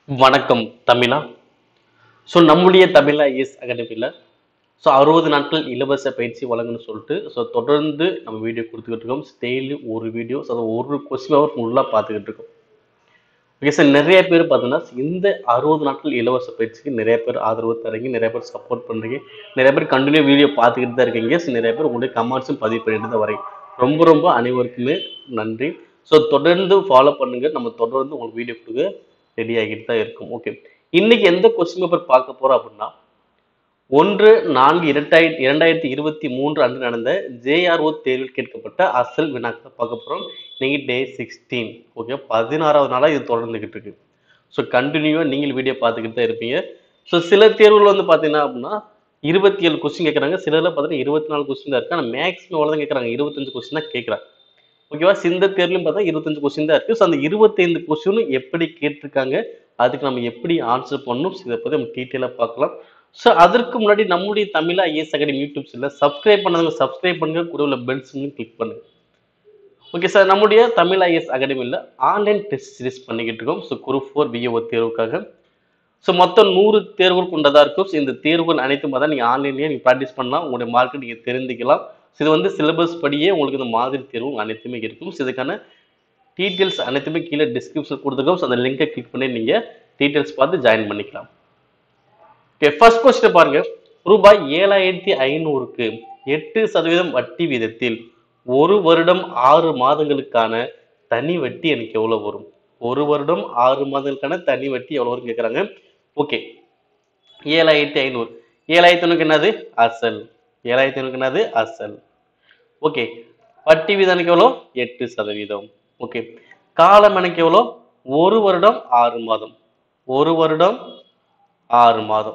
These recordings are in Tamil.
வணக்கம் தமிழா ஸோ நம்முடைய தமிழா எஸ் அகாடமியில் ஸோ அறுபது நாட்கள் இலவச பயிற்சி வழங்குன்னு சொல்லிட்டு ஸோ தொடர்ந்து நம்ம வீடியோ கொடுத்துக்கிட்டு இருக்கோம் டெய்லி ஒரு வீடியோ ஸோ அதை ஒரு கொஸ்டின் ஹவர் ஃபுல்லாக பார்த்துக்கிட்டு இருக்கோம் ஓகே சார் நிறைய பேர் பார்த்தீங்கன்னா இந்த அறுபது நாட்கள் இலவச பயிற்சிக்கு நிறைய பேர் ஆதரவு தரீங்க நிறைய பேர் சப்போர்ட் பண்ணுறீங்க நிறைய பேர் கண்டினியூ வீடியோ பார்த்துக்கிட்டு தான் இருக்கீங்க ஸோ நிறைய பேர் உங்களுடைய கமெண்ட்ஸும் பதிவு பண்ணிட்டு தான் வரீங்க ரொம்ப ரொம்ப அனைவருக்குமே நன்றி ஸோ தொடர்ந்து ஃபாலோ பண்ணுங்க நம்ம தொடர்ந்து உங்களுக்கு வீடியோ கொடுக்க ரெடி ஆகிட்டு தான் இருக்கும் ஓகே இன்னைக்கு எந்த கொஸ்டின் பேப்பர் பார்க்க போறோம் அப்படின்னா ஒன்று நான்கு இரண்டாயிரத்தி இரண்டாயிரத்தி இருபத்தி மூன்று அன்று நடந்த ஜேஆர்ஓ தேர்வில் கேட்கப்பட்ட அசல் வினாக்களை பார்க்க போறோம் இன்னைக்கு டே சிக்ஸ்டீன் ஓகே பதினாறாவது நாளாக இது தொடர்ந்துகிட்டு இருக்கு ஸோ கண்டினியூவாக நீங்கள் வீடியோ பார்த்துக்கிட்டு தான் இருப்பீங்க ஸோ சில தேர்வுகள் வந்து பார்த்தீங்கன்னா அப்படின்னா இருபத்தி ஏழு கொஸ்டின் கேட்குறாங்க சிலரில் பார்த்தீங்கன்னா இருபத்தி நாலு கொஸ்டின் தான் இருக்கு ஆனால் மேக்ஸிமம் எவ்வளோ தான் கேட்குறாங்க இருபத்தஞ்சு கொஸ்டின் தான் கேட்குறாங்க ஓகேவா இந்த தேர்வுலையும் பார்த்தா இருபத்தஞ்சு கொஸ்டின் தான் இருக்கு ஸோ அந்த இருபத்தைந்து கொஸ்டினும் எப்படி கேட்டிருக்காங்க அதுக்கு நம்ம எப்படி ஆன்சர் பண்ணணும் இதை பற்றி நம்ம டீட்டெயிலாக பார்க்கலாம் ஸோ அதற்கு முன்னாடி நம்முடைய Tamizha IAS academy YouTube channel subscribe பண்ணாதவங்க சப்ஸ்கிரைப் பண்ணுங்க கூட உள்ள பெல் சிம்லையும் கிளிக் பண்ணுங்க ஓகே சார் நம்முடைய தமிழ் ஐஎஸ் அகாடமியில் ஆன்லைன் டெஸ்ட் சீரிஸ் பண்ணிக்கிட்டு இருக்கோம் ஸோ குரூப் ஃபோர் பிஏஓ தேர்வுக்காக ஸோ மொத்தம் நூறு தேர்வுகள் கொண்டதாக இருக்கும் ஸோ இந்த தேர்வுகள் அனைத்தும் பார்த்தா நீங்கள் ஆன்லைன்லேயே நீங்கள் ப்ராக்டிஸ் பண்ணலாம் உங்களுடைய மார்க்கெட் நீங்கள் தெரிஞ்சுக்கலாம் ஸோ இது வந்து சிலபஸ் படியே உங்களுக்கு இந்த மாதிரி தேர்வு அனைத்துமே இருக்கும் ஸோ இதுக்கான டீட்டெயில்ஸ் அனைத்துமே கீழே டிஸ்கிரிப்ஷன் கொடுத்துருக்கோம் ஸோ அந்த லிங்கை கிளிக் பண்ணி நீங்கள் டீட்டெயில்ஸ் பார்த்து ஜாயின் பண்ணிக்கலாம் ஓகே ஃபர்ஸ்ட் கொஸ்டின் பாருங்க ரூபாய் ஏழாயிரத்தி ஐநூறுக்கு எட்டு சதவீதம் வட்டி வீதத்தில் ஒரு வருடம் ஆறு மாதங்களுக்கான தனி வட்டி எனக்கு எவ்வளவு வரும் ஒரு வருடம் ஆறு மாதங்களுக்கான தனி வட்டி எவ்வளவு வரும் கேட்குறாங்க ஓகே ஏழாயிரத்தி ஐநூறு ஏழாயிரத்தி ஐநூறுக்கு என்னது அசல் ஏழாயிரத்தி ஐநூறுக்கு என்னது அசல் ஓகே வட்டி வீதம் எனக்கு எவ்வளோ எட்டு சதவீதம் ஓகே காலம் எனக்கு எவ்வளோ ஒரு வருடம் ஆறு மாதம் ஒரு வருடம் ஆறு மாதம்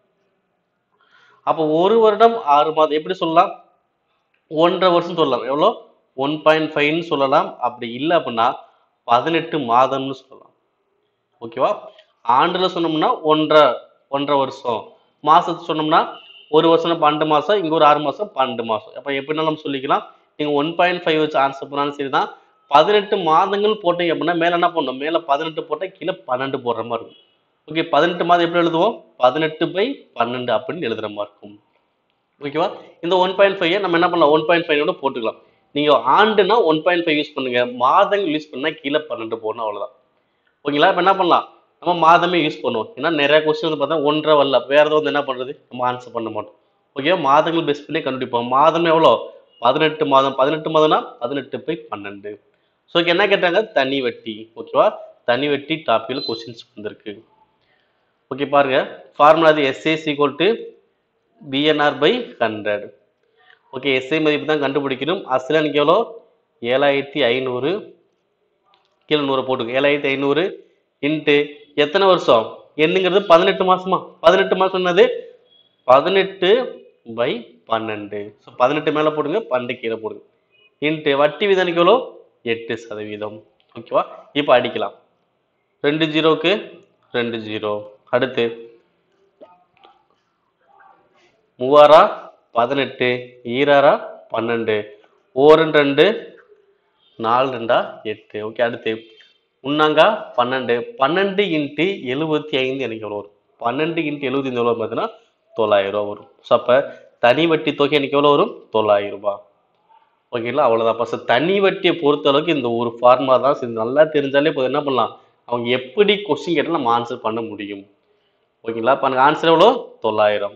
அப்போ ஒரு வருடம் ஆறு மாதம் எப்படி சொல்லலாம் ஒன்றரை வருஷம் சொல்லலாம் எவ்வளோ ஒன் பாயிண்ட் ஃபைவ்னு சொல்லலாம் அப்படி இல்லை அப்படின்னா பதினெட்டு மாதம்னு சொல்லலாம் ஓகேவா ஆண்டுல சொன்னோம்னா ஒன்றரை ஒன்றரை வருஷம் மாசத்து சொன்னோம்னா ஒரு வருஷம் பன்னெண்டு மாசம் இங்க ஒரு ஆறு மாசம் பன்னெண்டு மாசம் அப்போ எப்படினாலும் நம்ம சொல்லிக்கலாம் நீங்க ஒன் பாயிண்ட் ஃபைவ் வச்சு ஆன்சர் பண்ணாலும் சரிதான் பதினெட்டு மாதங்கள் போட்டீங்க அப்படின்னா மேல என்ன பண்ணணும் மேல பதினெட்டு போட்டால் கீழே பன்னெண்டு போடுற மாதிரி இருக்கும் ஓகே பதினெட்டு மாதம் எப்படி எழுதுவோம் பதினெட்டு பை பன்னெண்டு அப்படின்னு எழுதுற மாதிரி இருக்கும் ஓகேவா இந்த ஒன் பாயிண்ட் ஃபைவ் நம்ம என்ன பண்ணலாம் ஒன் பாயிண்ட் ஃபைவ் போட்டுக்கலாம் நீங்க ஆண்டுனா ஒன் பாயிண்ட் ஃபைவ் யூஸ் பண்ணுங்க மாதங்கள் யூஸ் பண்ணா கீழே பன்னெண்டு போடணும் அவ்வளவுதான் ஓகேங்களா இப்போ என்ன பண்ணலாம் நம்ம மாதமே யூஸ் பண்ணுவோம் ஏன்னா நிறைய கொஸ்டின் வந்து பார்த்தா ஒன்றரை வரல வேற ஏதோ வந்து என்ன பண்றது நம்ம ஆன்சர் பண்ண மாட்டோம் ஓகேவா மாதங்கள் பெஸ்ட் பண்ணி கண்டுபிடிப்போம் மாதம் எவ்வளோ பதினெட்டு மாதம் பதினெட்டு மாதம்னா பதினெட்டு பை பன்னெண்டு ஸோ ஓகே என்ன கேட்டாங்க தனி வட்டி ஓகேவா தனி வட்டி டாப்பில் கொஸ்டின்ஸ் வந்திருக்கு ஓகே பாருங்க ஃபார்முலா அது SI equal to PNR by hundred okay SI மதிப்பு தான் கண்டுபிடிக்கணும் அசல் எனக்கு எவ்வளோ ஏழாயிரத்தி ஐநூறு கீழே நூறு போட்டுங்க ஏழாயிரத்தி ஐநூறு இன்ட்டு எத்தனை வருஷம் என்னங்கிறது பதினெட்டு மாசமா பதினெட்டு மாசம் என்னது பதினெட்டு பை பன்னெண்டு ஸோ பதினெட்டு மேலே போடுங்க பன்னெண்டு கீழே போடுங்க இன்ட்டு வட்டி விதனுக்கு எவ்வளோ எட்டு சதவீதம் ஓகேவா இப்போ அடிக்கலாம் ரெண்டு ஜீரோக்கு ரெண்டு ஜீரோ அடுத்து மூவாரா பதினெட்டு ஈராரா பன்னெண்டு ஓரன் ரெண்டு நாலு ரெண்டா எட்டு ஓகே அடுத்து முன்னாங்கா பன்னெண்டு பன்னெண்டு இன்ட்டு எழுபத்தி ஐந்து எனக்கு எவ்வளோ வரும் பன்னெண்டு இன்ட்டு எழுபத்தி ஐந்து எவ்வளோ பார்த்தீங்கன்னா தொள்ளாயிரம் ரூபா வரும் ஸோ அப்போ தனி வட்டி தொகை எனக்கு எவ்வளோ வரும் தொள்ளாயிரம் ரூபாய் ஓகேங்களா அவ்வளோதான் அப்போ ஸோ தனி வட்டியை பொறுத்த அளவுக்கு இந்த ஒரு ஃபார்மா தான் சரி நல்லா தெரிஞ்சாலே இப்போ என்ன பண்ணலாம் அவங்க எப்படி கொஸ்டின் கேட்டாலும் நம்ம ஆன்சர் பண்ண முடியும் ஓகேங்களா இப்போ எனக்கு ஆன்சர் எவ்வளோ தொள்ளாயிரம்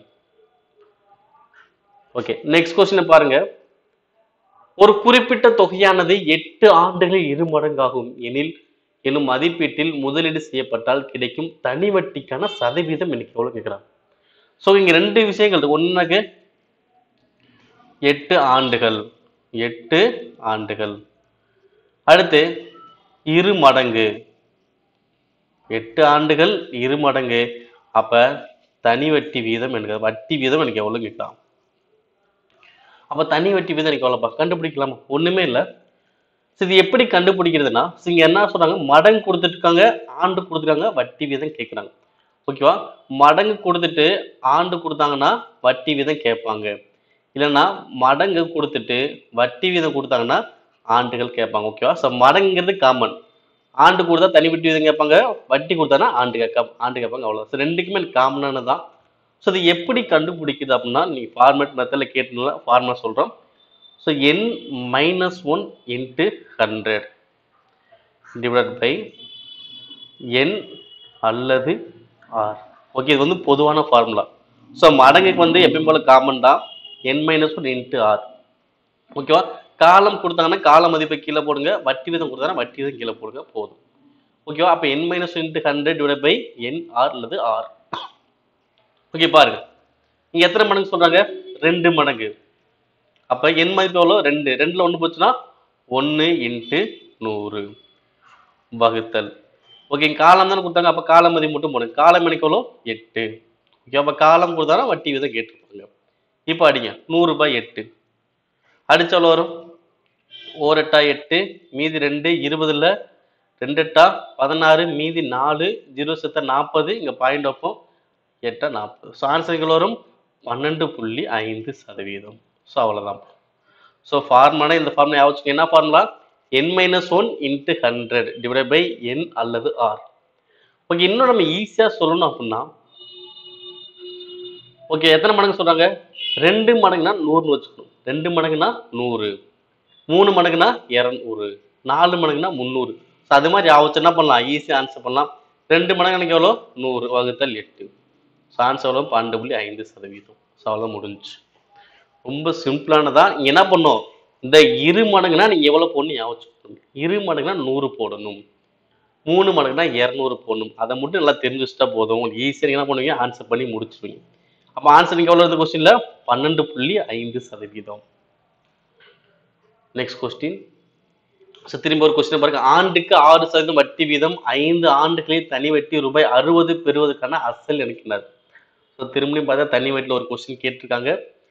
ஓகே நெக்ஸ்ட் கொஸ்டினை பாருங்க ஒரு குறிப்பிட்ட தொகையானது எட்டு ஆண்டுகளில் இரு மடங்காகும் எனில் எனும் மதிப்பீட்டில் முதலீடு செய்யப்பட்டால் கிடைக்கும் தனி வட்டிக்கான சதவீதம் எனக்கு எவ்வளவு கேட்குறாங்க ஸோ இங்க ரெண்டு விஷயங்கள் இருக்கு ஒன்றாக எட்டு ஆண்டுகள் எட்டு ஆண்டுகள் அடுத்து இரு மடங்கு எட்டு ஆண்டுகள் இரு மடங்கு அப்ப தனி வட்டி வீதம் எனக்கு வட்டி வீதம் எனக்கு எவ்வளவு கேட்கலாம் அப்ப தனி வட்டி வீதம் எனக்கு எவ்வளோப்பா கண்டுபிடிக்கலாமா ஒண்ணுமே இல்லை சரி இது எப்படி கண்டுபிடிக்கிறதுனா so இங்க என்ன சொல்றாங்க மடங்கு கொடுத்துருக்காங்க ஆண்டு கொடுத்துருக்காங்க வட்டி வீதம் கேட்குறாங்க ஓகேவா மடங்கு கொடுத்துட்டு ஆண்டு கொடுத்தாங்கன்னா வட்டி வீதம் கேட்பாங்க இல்லைன்னா மடங்கு கொடுத்துட்டு வட்டி வீதம் கொடுத்தாங்கன்னா ஆண்டுகள் கேட்பாங்க ஓகேவா ஸோ மடங்குங்கிறது காமன் ஆண்டு கொடுத்தா தனி வட்டி விதம் கேட்பாங்க வட்டி கொடுத்தானா ஆண்டு கேட்க ஆண்டு கேட்பாங்க அவ்வளோ ஸோ ரெண்டுக்குமே காமனானது தான் ஸோ அது எப்படி கண்டுபிடிக்குது அப்படின்னா நீங்கள் ஃபார்மேட் மெத்தடில் கேட்டனால ஃபார்முலா சொல்கிறோம் so N minus one into hundred divide by N அல்லது ஆர் ஓகே இது வந்து பொதுவான ஃபார்முலா ஸோ மடங்குக்கு வந்து எப்பயும் போல காமன் தான் N minus one into R ஓகேவா காலம் கொடுத்தாங்கன்னா கால மதிப்பை கீழே போடுங்க வட்டி விதம் கொடுத்தாங்கன்னா வட்டி விதம் கீழே போடுங்க போதும் ஓகேவா அப்போ N minus into hundred divide by N R அல்லது ஆர் ஓகே பாருங்க இங்க எத்தனை மடங்கு சொல்றாங்க ரெண்டு மடங்கு அப்ப என் மதிப்பு எவ்வளோ ரெண்டு ரெண்டுல ஒன்று போச்சுன்னா ஒன்று இன்ட்டு நூறு வகுத்தல் ஓகே காலம் தானே கொடுத்தாங்க அப்ப கால மதிப்பு மட்டும் போடுங்க காலம் எனக்கு எவ்வளோ எட்டு ஓகே அப்ப காலம் கொடுத்தாலும் வட்டி விதம் கேட்டுருப்பாங்க இப்போ அடிங்க நூறு ரூபாய் எட்டு அடிச்ச எவ்வளோ வரும் ஓர் எட்டா எட்டு மீதி ரெண்டு இருபதுல ரெண்டு எட்டா பதினாறு மீதி நாலு ஜீரோ செத்த நாற்பது இங்க பாயிண்ட் வைப்போம் எட்டா நாற்பது ஸோ ஆன்சர் வரும் பன்னெண்டு புள்ளி ஐந்து சதவீதம் ஸோ அவ்வளோதான் ஸோ ஃபார்முலா இந்த ஃபார்முலா யாவச்சுங்க என்ன formula N minus one into hundred divide by N அல்லது ஆர் ஓகே இன்னும் நம்ம ஈஸியாக சொல்லணும் அப்படின்னா ஓகே எத்தனை மடங்கு சொல்றாங்க ரெண்டு மடங்குனா நூறுன்னு வச்சுக்கணும் ரெண்டு மடங்குனா நூறு மூணு மடங்குனா இரநூறு நாலு மடங்குனா முந்நூறு ஸோ அது மாதிரி யாவச்சு என்ன பண்ணலாம் ஈஸியாக ஆன்சர் பண்ணலாம் ரெண்டு மடங்கு எனக்கு எவ்வளோ நூறு வகுத்தல் எட்டு ஸோ ஆன்சர் எவ்வளோ பன்னெண்டு புள்ளி ஐந்து சதவீதம் ஸோ அவ்வளோ முடிஞ்சுச்சு ரொம்ப சிம்பிளானதா நீங்க என்ன பண்ணும் இந்த இரு மடங்குனா நீங்க எவ்வளவு போடணும் ஞாபகம் வச்சுக்கணும். இரு மடங்குனா நூறு போடணும் மூணு மடங்குனா இரநூறு போடணும் அதை மட்டும் நல்லா தெரிஞ்சு வச்சுட்டா போதும் உங்களுக்கு ஈஸியாக என்ன பண்ணுவீங்க ஆன்சர் பண்ணி முடிச்சிருவீங்க அப்போ ஆன்சர் நீங்க எவ்வளோ கொஸ்டின்ல பன்னெண்டு புள்ளி ஐந்து சதவீதம் நெக்ஸ்ட் கொஸ்டின் ஸோ திரும்ப ஒரு கொஸ்டின் பாருங்க ஆண்டுக்கு ஆறு சதவீதம் வட்டி வீதம் ஐந்து ஆண்டுகளில் தனி வட்டி ரூபாய் அறுபது பெறுவதற்கான அசல் எனக்கினார் ஸோ திரும்பியும் பார்த்தா தனி வட்டியில் ஒரு கொஸ்டின் கேட்டிருக்காங்க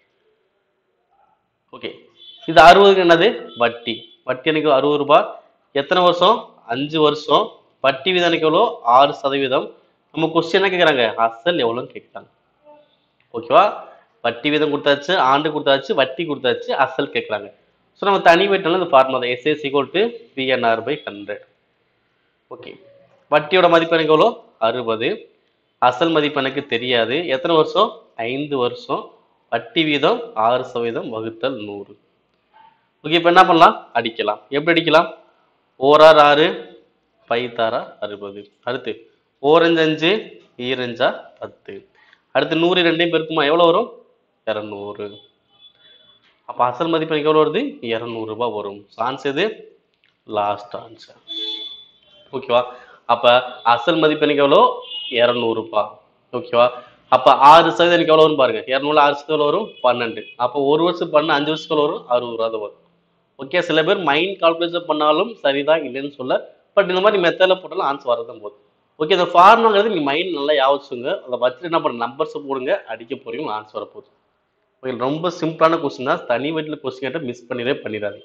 ஓகே இது அறுபதுக்கு என்னது வட்டி வட்டி எனக்கு அறுபது ரூபாய் எத்தனை வருஷம் அஞ்சு வருஷம் வட்டி வீதம் எனக்கு எவ்வளோ ஆறு சதவீதம் நம்ம கொஸ்டின் என்ன கேட்குறாங்க அசல் எவ்வளோன்னு கேட்குறாங்க ஓகேவா வட்டி வீதம் கொடுத்தாச்சு ஆண்டு கொடுத்தாச்சு வட்டி கொடுத்தாச்சு அசல் கேட்குறாங்க ஸோ நம்ம தனி வட்டினால இந்த ஃபார்முலா தான் SI equal to PNR by hundred okay வட்டியோட மதிப்பு எனக்கு எவ்வளோ அறுபது அசல் மதிப்பு எனக்கு தெரியாது எத்தனை வருஷம் ஐந்து வருஷம் வட்டி வீதம் ஆறு சதவீதம் வகுத்தல் நூறு ஓகே இப்போ என்ன பண்ணலாம் அடிக்கலாம் எப்படி அடிக்கலாம் ஓரார் ஆறு பைத்தாரா அறுபது அடுத்து ஓரஞ்சு அஞ்சு ஈரஞ்சா பத்து அடுத்து நூறு ரெண்டையும் பெருக்குமா எவ்வளோ வரும் இரநூறு அப்போ அசல் மதிப்பு எனக்கு எவ்வளோ வருது இரநூறுபா வரும் ஆன்சர் இது லாஸ்ட் ஆன்சர் ஓகேவா அப்ப அசல் மதிப்பு எனக்கு எவ்வளோ இரநூறுபா ஓகேவா அப்ப ஆறு சதவீதம் எனக்கு எவ்வளோ வரும் பாருங்க இரநூறு ஆறு சதவீதம் எவ்வளோ வரும் பன்னெண்டு அப்போ ஒரு வருஷம் பண்ண அஞ்சு வருஷத்துக்கு எவ்வளோ வரும் அறுபது ரூபா தான் வரும் ஓகே சில பேர் மைண்ட் கால்குலேஷன் பண்ணாலும் சரிதான் இல்லைன்னு சொல்ல பட் இந்த மாதிரி மெத்தடில் போட்டாலும் ஆன்சர் வரதான் போகுது ஓகே இந்த ஃபார்முங்கிறது நீங்கள் மைண்ட் நல்லா யாவச்சுங்க அதை வச்சுட்டு என்ன பண்ண நம்பர்ஸை போடுங்க அடிக்க போறீங்க ஆன்சர் வரப்போகுது ஓகே ரொம்ப சிம்பிளான கொஸ்டின் தான் தனி வீட்டில் கொஸ்டின் கேட்டால் மிஸ் பண்ணிடவே பண்ணிடாதீங்க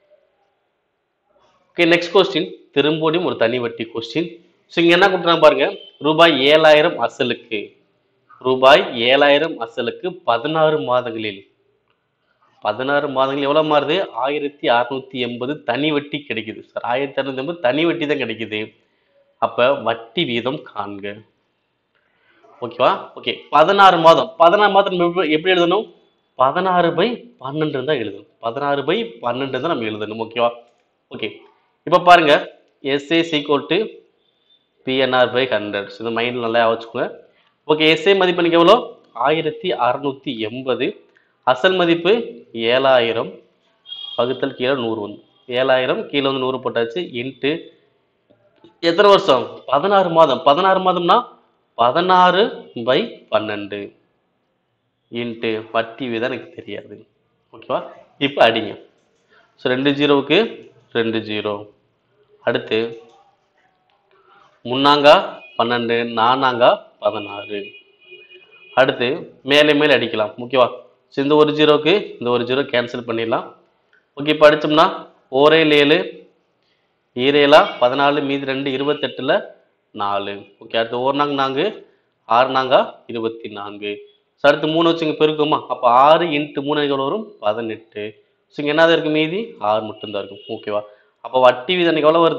ஓகே நெக்ஸ்ட் கொஸ்டின் திரும்பவும் ஒரு தனி வட்டி கொஸ்டின் ஸோ இங்கே என்ன கொடுத்துறாங்க பாருங்க ரூபாய் ஏழாயிரம் அசலுக்கு ரூபாய் ஏழாயிரம் அசலுக்கு பதினாறு மாதங்களில் பதினாறு மாதங்கள் எவ்வளோ மாறுது ஆயிரத்தி அறுநூத்தி எண்பது தனி வட்டி கிடைக்குது சார் ஆயிரத்தி அறுநூத்தி எண்பது தனி வட்டி தான் கிடைக்குது அப்ப வட்டி வீதம் காண்க ஓகேவா ஓகே பதினாறு மாதம் பதினாறு மாதம் நம்ம எப்படி- எப்படி எழுதணும் பதினாறு பை பன்னெண்டு தான் எழுதணும் பதினாறு பை பன்னெண்டு தான் நம்ம எழுதணும் ஓகேவா ஓகே இப்போ பாருங்க SI equal to PNR by hundred இந்த மைண்டில் நல்லா வச்சுக்கோங்க ஓகே எஸ்ஏ மதிப்பு எனக்கு எவ்வளோ ஆயிரத்தி அறநூற்றி எண்பது அசல் மதிப்பு ஏழாயிரம் வகுத்தல் கீழே நூறு வந்து ஏழாயிரம் கீழே வந்து நூறு போட்டாச்சு இன்ட்டு எத்தனை வருஷம் பதினாறு மாதம் பதினாறு மாதம்னா பதினாறு பை பன்னெண்டு இன்ட்டு வட்டி வீதம் எனக்கு தெரியாது ஓகேவா இப்போ அடிங்க ஸோ ரெண்டு ஜீரோவுக்கு ரெண்டு ஜீரோ அடுத்து முன்னாங்கா பன்னெண்டு நானாங்கா பதினாறு அடுத்து மேலே மேலே அடிக்கலாம் ஓகேவா ஸோ இந்த ஒரு ஜீரோக்கு இந்த ஒரு ஜீரோ கேன்சல் பண்ணிடலாம் ஓகே இப்போ அடிச்சோம்னா ஓரேல் ஏழு ஈரேலா பதினாலு மீதி ரெண்டு இருபத்தெட்டுல நாலு ஓகே அடுத்து ஒரு நாங்க நான்கு ஆறு நாங்கா இருபத்தி நான்கு ஸோ அடுத்து மூணு வச்சு இங்கே பெருக்குமா அப்போ ஆறு இன்ட்டு மூணு எவ்வளோ வரும் பதினெட்டு ஸோ இங்கே என்னதான் இருக்கு மீதி ஆறு மட்டும்தான் இருக்கும் ஓகேவா அப்போ வட்டி வீதம் எனக்கு எவ்வளோ வருது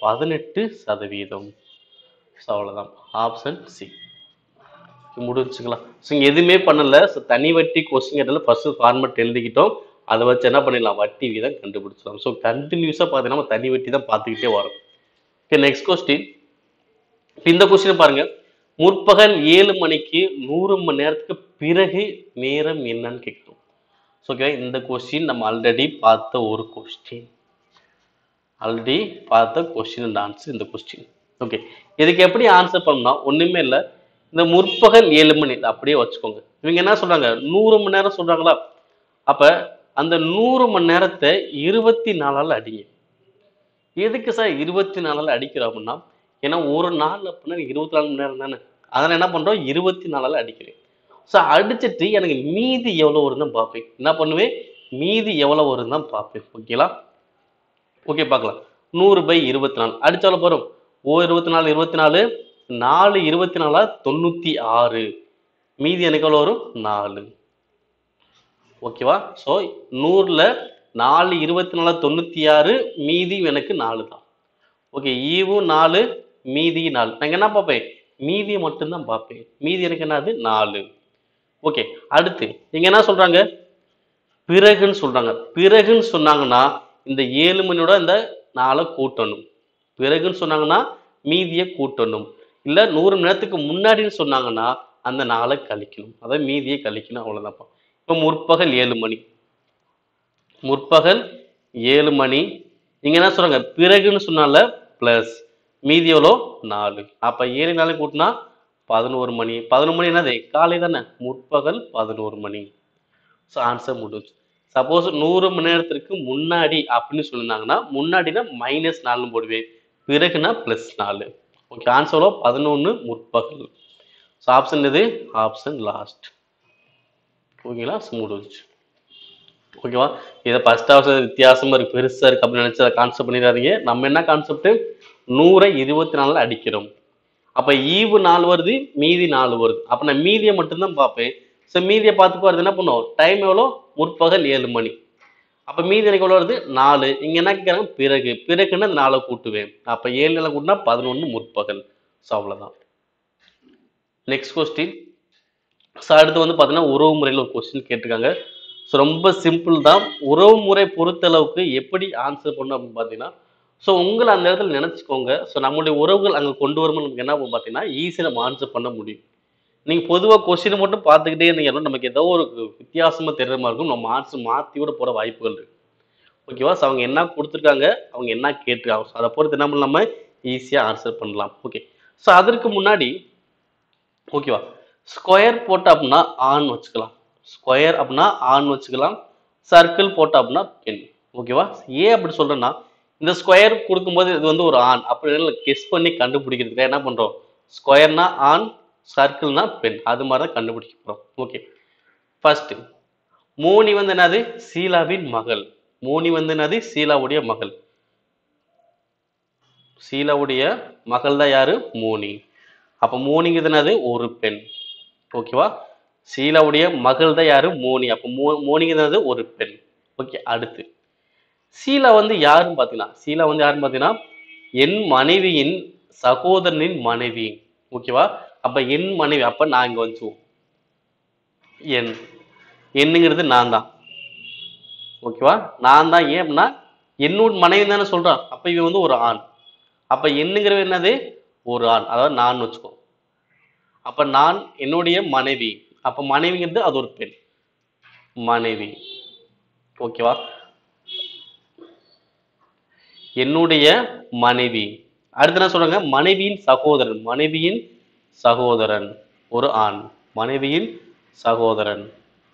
பதினெட்டு சதவீதம் ஸோ அவ்வளோதான் ஆப்ஷன் சி முடிச்சுக்கலாம் ஸோ இங்கே எதுவுமே பண்ணல ஸோ தனி வட்டி கொஸ்டின் கேட்டதில் ஃபஸ்ட்டு ஃபார்மெட் எழுதிக்கிட்டோம் அதை வச்சு என்ன பண்ணிடலாம் வட்டி வீதம் கண்டுபிடிச்சிடலாம் ஸோ கண்டினியூஸாக பார்த்தீங்கன்னா நம்ம தனி வட்டி தான் பார்த்துக்கிட்டே வரோம் ஓகே நெக்ஸ்ட் கொஸ்டின் இந்த கொஸ்டின் பாருங்க முற்பகல் ஏழு மணிக்கு நூறு மணி நேரத்துக்கு பிறகு நேரம் என்னன்னு கேட்கணும் ஸோ ஓகே இந்த கொஸ்டின் நம்ம ஆல்ரெடி பார்த்த ஒரு கொஸ்டின் ஆல்ரெடி பார்த்த கொஸ்டின் அண்ட் ஆன்சர் இந்த கொஸ்டின் ஓகே இதுக்கு எப்படி ஆன்சர் பண்ணா ஒண்ணுமே இல்லை இந்த முற்பகல் ஏழு மணி இதை அப்படியே வச்சுக்கோங்க இவங்க என்ன சொல்றாங்க நூறு மணி நேரம் சொல்றாங்களா அப்ப அந்த நூறு மணி நேரத்தை இருபத்தி நாலால் அடிங்க எதுக்கு சார் இருபத்தி நாலால் அடிக்கிறோம் அப்படின்னா ஏன்னா ஒரு நாள் அப்படின்னா இருபத்தி நாலு மணி நேரம் தானே அதனால என்ன பண்றோம் இருபத்தி நாலால் அடிக்கிறேன் ஸோ அடிச்சிட்டு எனக்கு மீதி எவ்வளோ வருதுன்னு தான் பார்ப்பேன் என்ன பண்ணுவேன் மீதி எவ்வளோ வருதுன்னு தான் பார்ப்பேன் ஓகேங்களா ஓகே பார்க்கலாம் நூறு பை இருபத்தி நாலு அடிச்சாலும் போகிறோம் ஓ இருபத்தி நாலு இருபத்தி நாலு நாலு இருபத்தி நாலா தொண்ணூற்றி ஆறு மீதி எனக்கு எவ்வளோ வரும் நாலு ஓகேவா ஸோ நூறில் நாலு இருபத்தி நாலு தொண்ணூற்றி ஆறு மீதி எனக்கு நாலு தான் ஓகே ஈவும் நாலு மீதி நாலு நான் என்ன பார்ப்பேன் மீதியை மட்டும்தான் பார்ப்பேன் மீதி எனக்கு என்னது நாலு ஓகே அடுத்து இங்க என்ன சொல்றாங்க பிறகுன்னு சொல்றாங்க பிறகுன்னு சொன்னாங்கன்னா இந்த ஏழு மணியோட இந்த நாளை கூட்டணும் பிறகுன்னு சொன்னாங்கன்னா மீதியை கூட்டணும் இல்ல நூறு மணி நேரத்துக்கு முன்னாடின்னு சொன்னாங்கன்னா அந்த நாளை கழிக்கணும் அதாவது மீதியை கழிக்கணும் அவ்வளவுதான்ப்பா இப்போ முற்பகல் ஏழு மணி முற்பகல் ஏழு மணி இங்க என்ன சொல்றாங்க பிறகுன்னு சொன்னால பிளஸ் மீதி எவ்வளோ நாலு அப்ப ஏழு நாளைக்கு கூட்டினா பதினோரு மணி பதினோரு மணி என்னது காலை தானே முற்பகல் பதினோரு மணி ஸோ ஆன்சர் முடிஞ்சு சப்போஸ் நூறு மணி நேரத்திற்கு முன்னாடி அப்படின்னு சொல்லியிருந்தாங்கன்னா முன்னாடினா மைனஸ் நாலுன்னு போடுவேன் பிறகுனா ப்ளஸ் நாலு ஓகே ஆன்சரோ பதினொன்று முற்பகல் ஸோ ஆப்ஷன் எது ஆப்ஷன் லாஸ்ட் ஓகேங்களா ஸோ முடிஞ்சு ஓகேவா இதை ஃபர்ஸ்ட் ஆப்ஷன் வித்தியாசமா இருக்கு பெருசா இருக்கு அப்படின்னு நினைச்சு அதை கான்செப்ட் பண்ணிடாதீங்க நம்ம என்ன கான்செப்ட் நூறை இருபத்தி நாலுல அடிக்கிறோம் அப்ப ஈவு நாலு வருது மீதி நாலு வருது அப்ப நான் மீதியை மட்டும்தான் பார்ப்பேன் ஸோ மீதியை பார்த்து போறது என்ன பண்ணுவோம் டைம் எவ்வளோ முற்பகல் ஏழு மணி அப்ப மீதி எனக்கு எவ்வளோ வருது நாலு இங்க என்ன கேட்குறாங்க பிறகு பிறகுன்னு அந்த நாளை கூட்டுவேன் அப்ப ஏழு நாளை கூட்டினா பதினொன்று முற்பகல் ஸோ அவ்வளோதான் நெக்ஸ்ட் கொஸ்டின் ஸோ அடுத்து வந்து பார்த்தீங்கன்னா உறவு முறையில் ஒரு கொஸ்டின் கேட்டிருக்காங்க ஸோ ரொம்ப சிம்பிள் தான் உறவு முறை பொறுத்தளவுக்கு எப்படி ஆன்சர் பண்ணணும் அப்படின்னு பார்த்தீங்கன்னா ஸோ உங்களை அந்த இடத்துல நினச்சிக்கோங்க ஸோ நம்மளுடைய உறவுகள் அங்கே கொண்டு வரும்போது நமக்கு என்ன ஆகும் பார்த்தீங்கன்னா ஈஸியாக நம்ம ஆன்சர் பண்ண முடியும் நீங்கள் பொதுவாக கொஸ்டினை மட்டும் பார்த்துக்கிட்டே இருந்தீங்கன்னா நமக்கு ஏதோ ஒரு வித்தியாசமாக தெரியுற மாதிரி இருக்கும் நம்ம ஆன்சர் மாற்றி கூட போகிற வாய்ப்புகள் இருக்கு ஓகேவா ஸோ அவங்க என்ன கொடுத்துருக்காங்க அவங்க என்ன கேட்டிருக்காங்க ஸோ அதை பொறுத்து என்ன பண்ணலாம் நம்ம ஈஸியாக ஆன்சர் பண்ணலாம் ஓகே ஸோ அதற்கு முன்னாடி ஓகேவா ஸ்கொயர் போட்ட அப்படின்னா ஆன் வச்சுக்கலாம் ஸ்கொயர் அப்படின்னா ஆன் வச்சுக்கலாம் சர்க்கிள் போட்ட அப்படின்னா பென் ஓகேவா ஏன் அப்படி சொல்றேன்னா இந்த ஸ்கொயர் கொடுக்கும்போது இது வந்து ஒரு ஆன் அப்படி கெஸ் பண்ணி கண்டுபிடிக்கிறதுக்கு என்ன பண்றோம் ஸ்கொயர்னா ஆன் சர்க்கிள்னா பென் அது மாதிரி தான் கண்டுபிடிக்க போறோம் ஓகே ஃபர்ஸ்ட் மோனி வந்து என்னது சீலாவின் மகள் மோனி வந்து என்னது சீலாவுடைய மகள் சீலாவுடைய மகள் தான் யாரு மோனி அப்ப மோனிங்கிறது என்னது ஒரு பெண் ஓகேவா சீலாவுடைய மகள் தான் யாரு மோனி அப்ப மோ மோனிங்கிறது ஒரு பெண் ஓகே அடுத்து சீலா வந்து யாருன்னு பார்த்தீங்கன்னா சீலா வந்து யாருன்னு பார்த்தீங்கன்னா என் மனைவியின் சகோதரனின் மனைவி ஓகேவா அப்ப என் மனைவி அப்ப நான் இங்க வந்துச்சுவோம் என் என்னங்கிறது நான் தான் ஓகேவா நான் தான் ஏன் அப்படின்னா என்னோட மனைவி தானே சொல்றான் அப்ப இவன் வந்து ஒரு ஆண் அப்ப என்னங்கிறது என்னது ஒரு ஆண் அதாவது நான் வச்சுக்கோ அப்ப நான் என்னுடைய மனைவி அப்ப மனைவிங்கிறது அது ஒரு பெண் மனைவி ஓகேவா என்னுடைய மனைவி அடுத்து என்ன சொல்றாங்க மனைவியின் சகோதரன் மனைவியின் சகோதரன் ஒரு ஆண் மனைவியின் சகோதரன்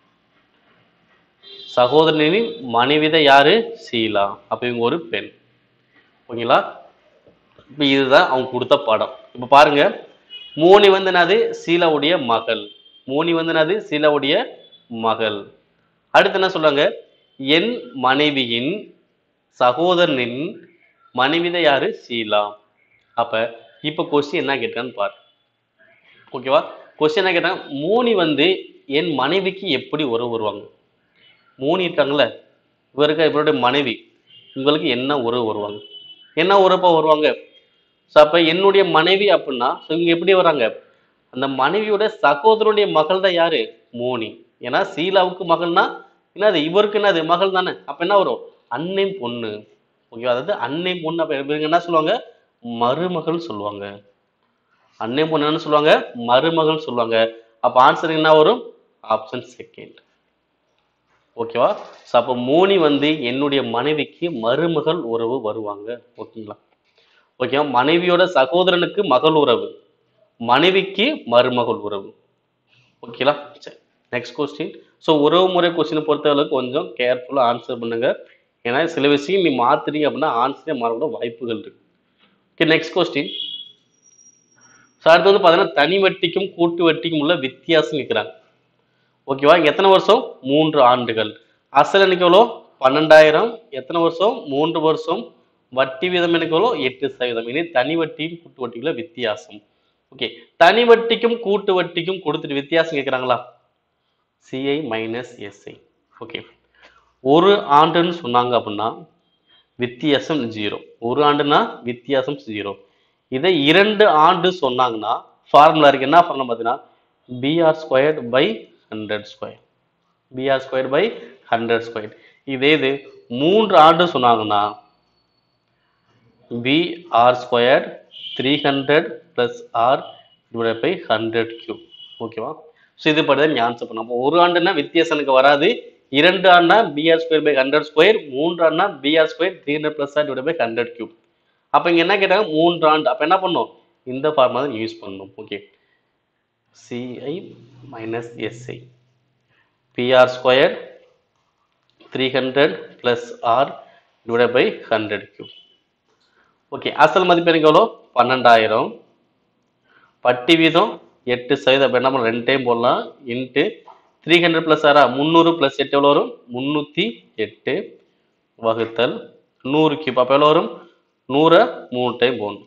சகோதரனின் மனைவிதான் யாரு சீலா அப்ப இவங்க ஒரு பெண் ஓகேங்களா இப்ப இதுதான் அவங்க கொடுத்த படம் இப்ப பாருங்க மோனி வந்து என்னது சீலாவுடைய மகள் மோனி வந்து என்னது சீலாவுடைய மகள் அடுத்து என்ன சொல்றாங்க என் மனைவியின் சகோதரனின் மனைவிதான் யாரு சீலா அப்ப இப்ப கொஸ்டின் என்ன கேட்டான்னு பாரு ஓகேவா கொஸ்டின் என்ன கேட்டாங்க மோனி வந்து என் மனைவிக்கு எப்படி உறவு வருவாங்க மோனி இருக்காங்கல்ல இவருக்கு இவருடைய மனைவி இவங்களுக்கு என்ன உறவு வருவாங்க என்ன உறப்பா வருவாங்க ஸோ அப்போ என்னுடைய மனைவி அப்படின்னா ஸோ இவங்க எப்படி வராங்க அந்த மனைவியோட சகோதரனுடைய மகள் தான் யாரு மோனி ஏன்னா சீலாவுக்கு மகள்னா என்னது இவருக்கு என்னது மகள் தானே அப்ப என்ன வரும் அன்னை பொண்ணு ஓகேவா அதாவது அன்னை பொண்ணு அப்ப இவங்க என்ன சொல்லுவாங்க மருமகள் சொல்லுவாங்க அன்னை பொண்ணு என்ன சொல்லுவாங்க மருமகள் சொல்லுவாங்க அப்ப ஆன்சர் என்ன வரும் ஆப்ஷன் செகண்ட் ஓகேவா ஸோ அப்போ மோனி வந்து என்னுடைய மனைவிக்கு மருமகள் உறவு வருவாங்க ஓகேங்களா ஓகேவா மனைவியோட சகோதரனுக்கு மகள் உறவு மனைவிக்கு மருமகள் உறவு ஓகேங்களா சரி நெக்ஸ்ட் கொஸ்டின் ஸோ உறவு முறை கொஸ்டினை பொறுத்தளவுக்கு கொஞ்சம் கேர்ஃபுல்லாக ஆன்சர் பண்ணுங்க ஏன்னா சில விஷயம் நீ மாத்துறீங்க அப்படின்னா ஆன்சரே மாறக்கூட வாய்ப்புகள் இருக்கு ஓகே நெக்ஸ்ட் கொஸ்டின் ஸோ அடுத்து வந்து பார்த்தீங்கன்னா தனி வட்டிக்கும் கூட்டு வட்டிக்கும் உள்ள வித்தியாசம் கேட்குறாங்க ஓகேவா இங்க எத்தனை வருஷம் மூன்று ஆண்டுகள் அசல் எனக்கு எவ்வளோ பன்னெண்டாயிரம் எத்தனை வருஷம் மூன்று வருஷம் வட்டி வீதம் எனக்கு எவ்வளோ எட்டு சதவீதம் இனி தனி வட்டியும் கூட்டு வட்டிக்குள்ள வித்தியாசம் ஓகே தனி வட்டிக்கும் கூட்டு வட்டிக்கும் கொடுத்துட்டு வித்தியாசம் கேட்குறாங்களா சிஐ மைனஸ் எஸ்ஐ ஓகே ஒரு ஆண்டுன்னு சொன்னாங்க அப்படின்னா வித்தியாசம் ஜீரோ ஒரு ஆண்டுனா வித்தியாசம் ஜீரோ இதை இரண்டு ஆண்டு சொன்னாங்கன்னா ஃபார்முலா இருக்கு என்ன ஃபார்முலா பார்த்தீங்கன்னா PR squared by hundred square PR square by hundred square இதே இது மூன்று ஆண்டு சொன்னாங்கன்னா P R square three hundred plus R divide by hundred cube ஓகேவா ஸோ இது படி தான் ஆன்சர் பண்ணோம் அப்போ ஒரு ஆண்டுனா வித்தியாசம் எனக்கு வராது இரண்டு ஆண்டுனா PR square by hundred square மூன்று ஆண்டுனா PR square three hundred plus R divide by hundred cube அப்போ இங்கே என்ன கேட்டாங்க மூன்று ஆண்டு அப்போ என்ன பண்ணணும் இந்த ஃபார்முலா தான் யூஸ் பண்ணணும் okay CI minus SI PR square three hundred plus R divide by hundred cube okay அசல் மதிப்பு எனக்கு எவ்வளோ பன்னெண்டாயிரம் வட்டி வீதம் எட்டு சதவீதம் அப்போ என்ன பண்ணலாம் ரெண்டு டைம் போடலாம் இன்ட்டு த்ரீ ஹண்ட்ரட் ப்ளஸ் ஆறா முந்நூறு ப்ளஸ் எட்டு எவ்வளோ வரும் முந்நூற்றி எட்டு வகுத்தல் நூறு கியூப் அப்போ எவ்வளோ வரும் நூறை மூணு டைம் போடணும்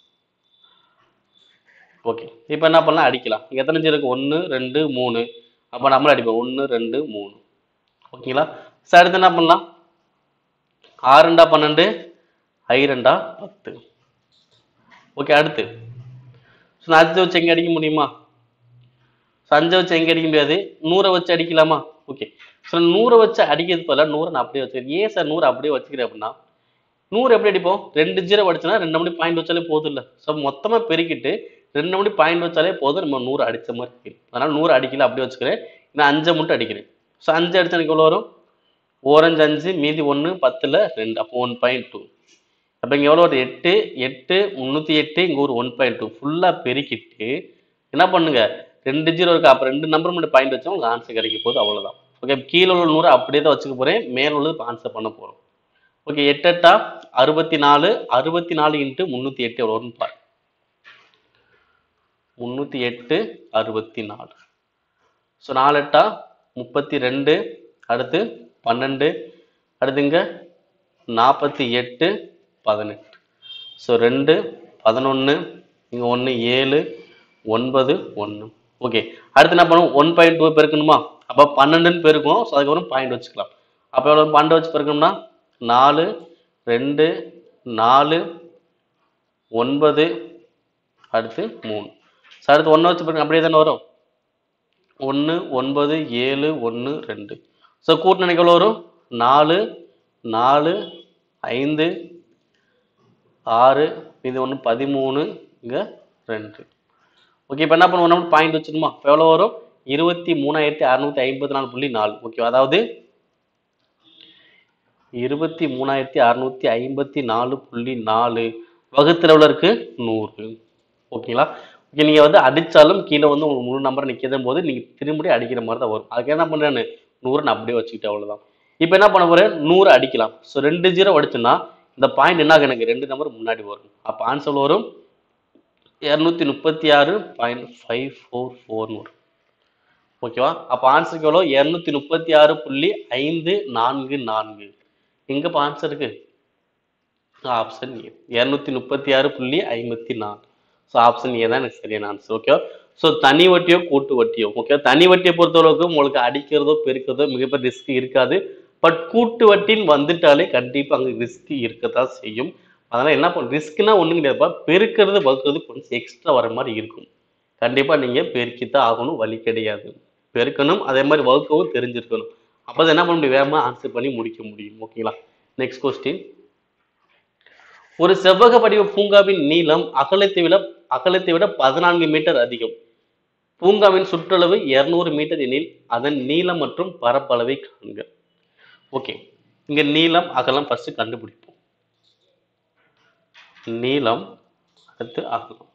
ஓகே இப்போ என்ன பண்ணலாம் அடிக்கலாம் இங்கே எத்தனை இருக்கு ஒன்று ரெண்டு மூணு அப்போ நம்மளும் அடிப்போம் ஒன்று ரெண்டு மூணு ஓகேங்களா சார் அடுத்து என்ன பண்ணலாம் ஆறு ரெண்டா பன்னெண்டு ஐ ரெண்டா பத்து ஓகே அடுத்து ஸோ நான் அஞ்சை வச்சு எங்கே அடிக்க முடியுமா ஸோ அஞ்சை வச்சு எங்கே அடிக்க முடியாது நூறை வச்சு அடிக்கலாமா ஓகே ஸோ நூறை வச்சு அடிக்கிறது பதிலாக நூறை நான் அப்படியே வச்சுக்கிறேன் ஏன் சார் நூறு அப்படியே வச்சுக்கிறேன் அப்படின்னா நூறு எப்படி அடிப்போம் ரெண்டு ஜீரோ அடிச்சோன்னா ரெண்டு மணி பாயிண்ட் வச்சாலே போதும் இல்லை ஸோ மொத்தமாக பெருக்கிட்டு ரெண்டு மணி பாயிண்ட் வச்சாலே போதும் நம்ம நூறு அடிச்ச மாதிரி feel. அதனால நூறு அடிக்கல அப்படியே வச்சுக்கிறேன் நான் அஞ்சை மட்டும் அடிக்கிறேன் ஸோ அஞ்சு அடிச்சா எனக்கு எவ்வளோ வரும் ஓரஞ்சு அஞ்சு மீதி ஒன்று பத்தில் ரெண்டு அப்போ ஒன் பாயிண்ட் டூ அப்போ இங்கே எவ்வளோ ஒரு எட்டு எட்டு முந்நூற்றி எட்டு இங்கே ஒரு ஒன் பாயிண்ட் டூ ஃபுல்லாக பெருக்கிட்டு என்ன பண்ணுங்க ரெண்டு ஜீரோ இருக்கு அப்போ ரெண்டு நம்பர் மட்டும் பாயிண்ட் வச்சா உங்களுக்கு ஆன்சர் கிடைக்க போகுது அவ்வளோதான் ஓகே கீழே உள்ள நூறு அப்படியே தான் வச்சுக்க போகிறேன் மேலே உள்ளது இப்போ ஆன்சர் பண்ண போகிறோம் ஓகே எட்டு எட்டா அறுபத்தி நாலு அறுபத்தி நாலு இன்ட்டு முந்நூற்றி எட்டு எவ்வளோ வரும்னு பாரு முந்நூற்றி எட்டு அறுபத்தி நாலு ஸோ நாலு எட்டா முப்பத்தி ரெண்டு அடுத்து பன்னெண்டு அடுத்து இங்கே நாற்பத்தி எட்டு பதினெட்டு ஸோ ரெண்டு பதினொன்று இங்கே ஒன்று ஏழு ஒன்பது ஒன்று ஓகே அடுத்து என்ன பண்ணுவோம் ஒன் பாயிண்ட் டூ பெருக்கணுமா அப்போ பன்னெண்டுன்னு பெருக்கும் ஸோ அதுக்கப்புறம் பாயிண்ட் வச்சுக்கலாம் அப்போ எவ்வளோ பன்னெண்டு வச்சு பெருக்கணும்னா நாலு ரெண்டு நாலு ஒன்பது அடுத்து மூணு ஸோ அடுத்து ஒன்று வச்சு பெருக்கணும் அப்படியே தானே வரும் ஒன்று ஒன்பது ஏழு ஒன்று ரெண்டு ஸோ கூட்டின எனக்கு எவ்வளோ வரும் நாலு நாலு ஐந்து ஆறு இது ஒன்று பதிமூணு இங்கே ரெண்டு ஓகே இப்போ என்ன பண்ணுவோம் நம்ம பாயிண்ட் வச்சுக்கணுமா இப்போ எவ்வளோ வரும் இருபத்தி மூணாயிரத்தி அறுநூத்தி ஐம்பத்தி நாலு புள்ளி நாலு ஓகே அதாவது இருபத்தி மூணாயிரத்தி அறுநூத்தி ஐம்பத்தி நாலு புள்ளி நாலு வகுத்துல எவ்வளோ இருக்கு நூறு ஓகேங்களா ஓகே நீங்கள் வந்து அடித்தாலும் கீழே வந்து உங்களுக்கு முழு நம்பர் நிற்கிறதும் போது நீங்கள் திரும்பி அடிக்கிற மாதிரி தான் வரும் அதுக்கு என்ன பண்ணுறேன்னு நூறு நான் அப்படியே வச்சுக்கிட்டேன் அவ்வளோதான் இப்போ என்ன பண்ண போகிறேன் நூறு அடிக்கலாம் ஸோ ரெண்டு ஜீரோ அடிச்சோன்னா இந்த பாயிண்ட் என்ன ஆகும் எனக்கு ரெண்டு நம்பர் முன்னாடி வரும் அப்போ ஆன்சர் வரும் இரநூத்தி முப்பத்தி ஆறு பாயிண்ட் ஃபைவ் ஃபோர் ஃபோர்னு வரும் ஓகேவா அப்போ ஆன்சருக்கு எவ்வளோ இரநூத்தி முப்பத்தி ஆறு புள்ளி ஐந்து நான்கு நான்கு எங்கே இப்போ ஆன்சர் இருக்கு ஆப்ஷன் ஏ இரநூத்தி முப்பத்தி ஆறு புள்ளி ஐம்பத்தி நாலு ஸோ ஆப்ஷன் ஏ தான் எனக்கு சரியான ஆன்சர் ஓகே ஸோ தனி வட்டியோ கூட்டு வட்டியோ ஓகே தனி வட்டியை பொறுத்தளவுக்கு உங்களுக்கு அடிக்கிறதோ பெருக்கிறதோ மிகப்பெரிய ரிஸ்க் இருக்காது பட் கூட்டு வட்டின்னு வந்துட்டாலே கண்டிப்பாக அங்கே ரிஸ்க் இருக்கத்தான் செய்யும் அதனால் என்ன பண்ண ரிஸ்க்னா ஒன்றும் கிடையாதுப்பா பெருக்கிறது வகுக்கிறது கொஞ்சம் எக்ஸ்ட்ரா வர மாதிரி இருக்கும் கண்டிப்பாக நீங்கள் பெருக்கித்தான் ஆகணும் வழி கிடையாது பெருக்கணும் அதே மாதிரி வகுக்கவும் தெரிஞ்சிருக்கணும் அப்போ தான் என்ன பண்ண முடியும் வேகமாக ஆன்சர் பண்ணி முடிக்க முடியும் ஓகேங்களா நெக்ஸ்ட் கொஸ்டின் ஒரு செவ்வக வடிவ பூங்காவின் நீளம் அகலத்தை விட அகலத்தை விட பதினான்கு மீட்டர் அதிகம் பூங்காவின் சுற்றளவு 200 மீட்டர் எனில் அதன் நீளம் மற்றும் பரப்பளவை காண்க ஓகே இங்க நீளம் அகலம் ஃபர்ஸ்ட் கண்டுபிடிப்போம் நீளம் அடுத்து அகலம்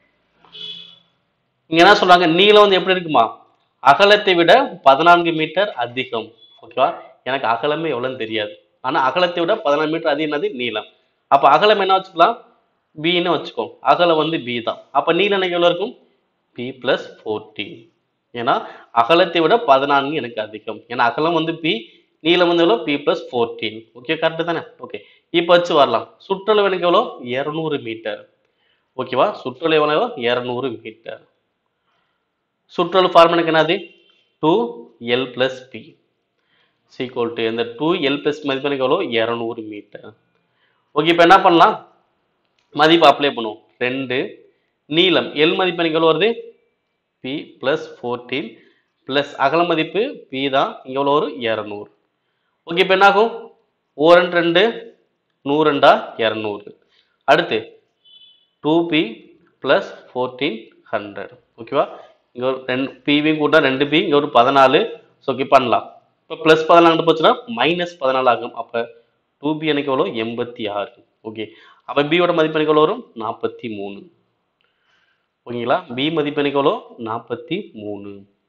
இங்க என்ன சொல்றாங்க நீளம் வந்து எப்படி இருக்குமா அகலத்தை விட பதினான்கு மீட்டர் அதிகம் ஓகேவா எனக்கு அகலமே எவ்வளவுன்னு தெரியாது ஆனா அகலத்தை விட பதினாலு மீட்டர் அதிகம் என்னது நீளம் அப்ப அகலம் என்ன வச்சுக்கலாம் பின்னு வச்சுக்கோ அகலம் வந்து பி தான் அப்ப நீளம் எனக்கு எவ்வளவு இருக்கும் பி பிளஸ் ஃபோர்டீன் ஏன்னா அகலத்தை விட பதினான்கு எனக்கு அதிகம் ஏன்னா அகலம் வந்து பி நீளம் வந்து எவ்வளோ B plus fourteen okay correct தானே ஓகே இப்போ வச்சு வரலாம் சுற்றளவு எனக்கு எவ்வளோ இரநூறு மீட்டர் ஓகேவா சுற்றளவு எவ்வளோ இரநூறு மீட்டர் சுற்றளவு ஃபார்முலுக்கு என்னது two L plus B equal to இந்த டூ எல் பிளஸ் மதிப்பு எனக்கு எவ்வளோ இரநூறு மீட்டர் ஓகே இப்போ என்ன பண்ணலாம் மதிப்பு அப்ளை பண்ணுவோம் ரெண்டு நீளம் எல் மதிப்பு எனக்கு எவ்வளோ வருது பி ப்ளஸ் ஃபோர்டீன் ப்ளஸ் அகல மதிப்பு பி தான் இங்கே எவ்வளோ வரும் இரநூறு ஓகே இப்போ என்னாகும் ஓரண்டு ரெண்டு நூறுண்டா இரநூறு அடுத்து two B plus fourteen hundred ஓகேவா இங்கே ஒரு ரெண்டு பிவியும் கூட்டா ரெண்டு பி இங்கே ஒரு பதினாலு ஸோ ஓகே பண்ணலாம் இப்போ ப்ளஸ் பதினாலு போச்சுன்னா மைனஸ் பதினாலு ஆகும் அப்போ டூ பி எனக்கு எவ்வளோ எண்பத்தி ஆறு ஓகே அப்போ பியோட மதிப்பு எனக்கு எவ்வளோ வரும் நாற்பத்தி மூணு ஓகேங்களா பி மதிப்பு எனக்கு எவ்வளோ நாற்பத்தி மூணு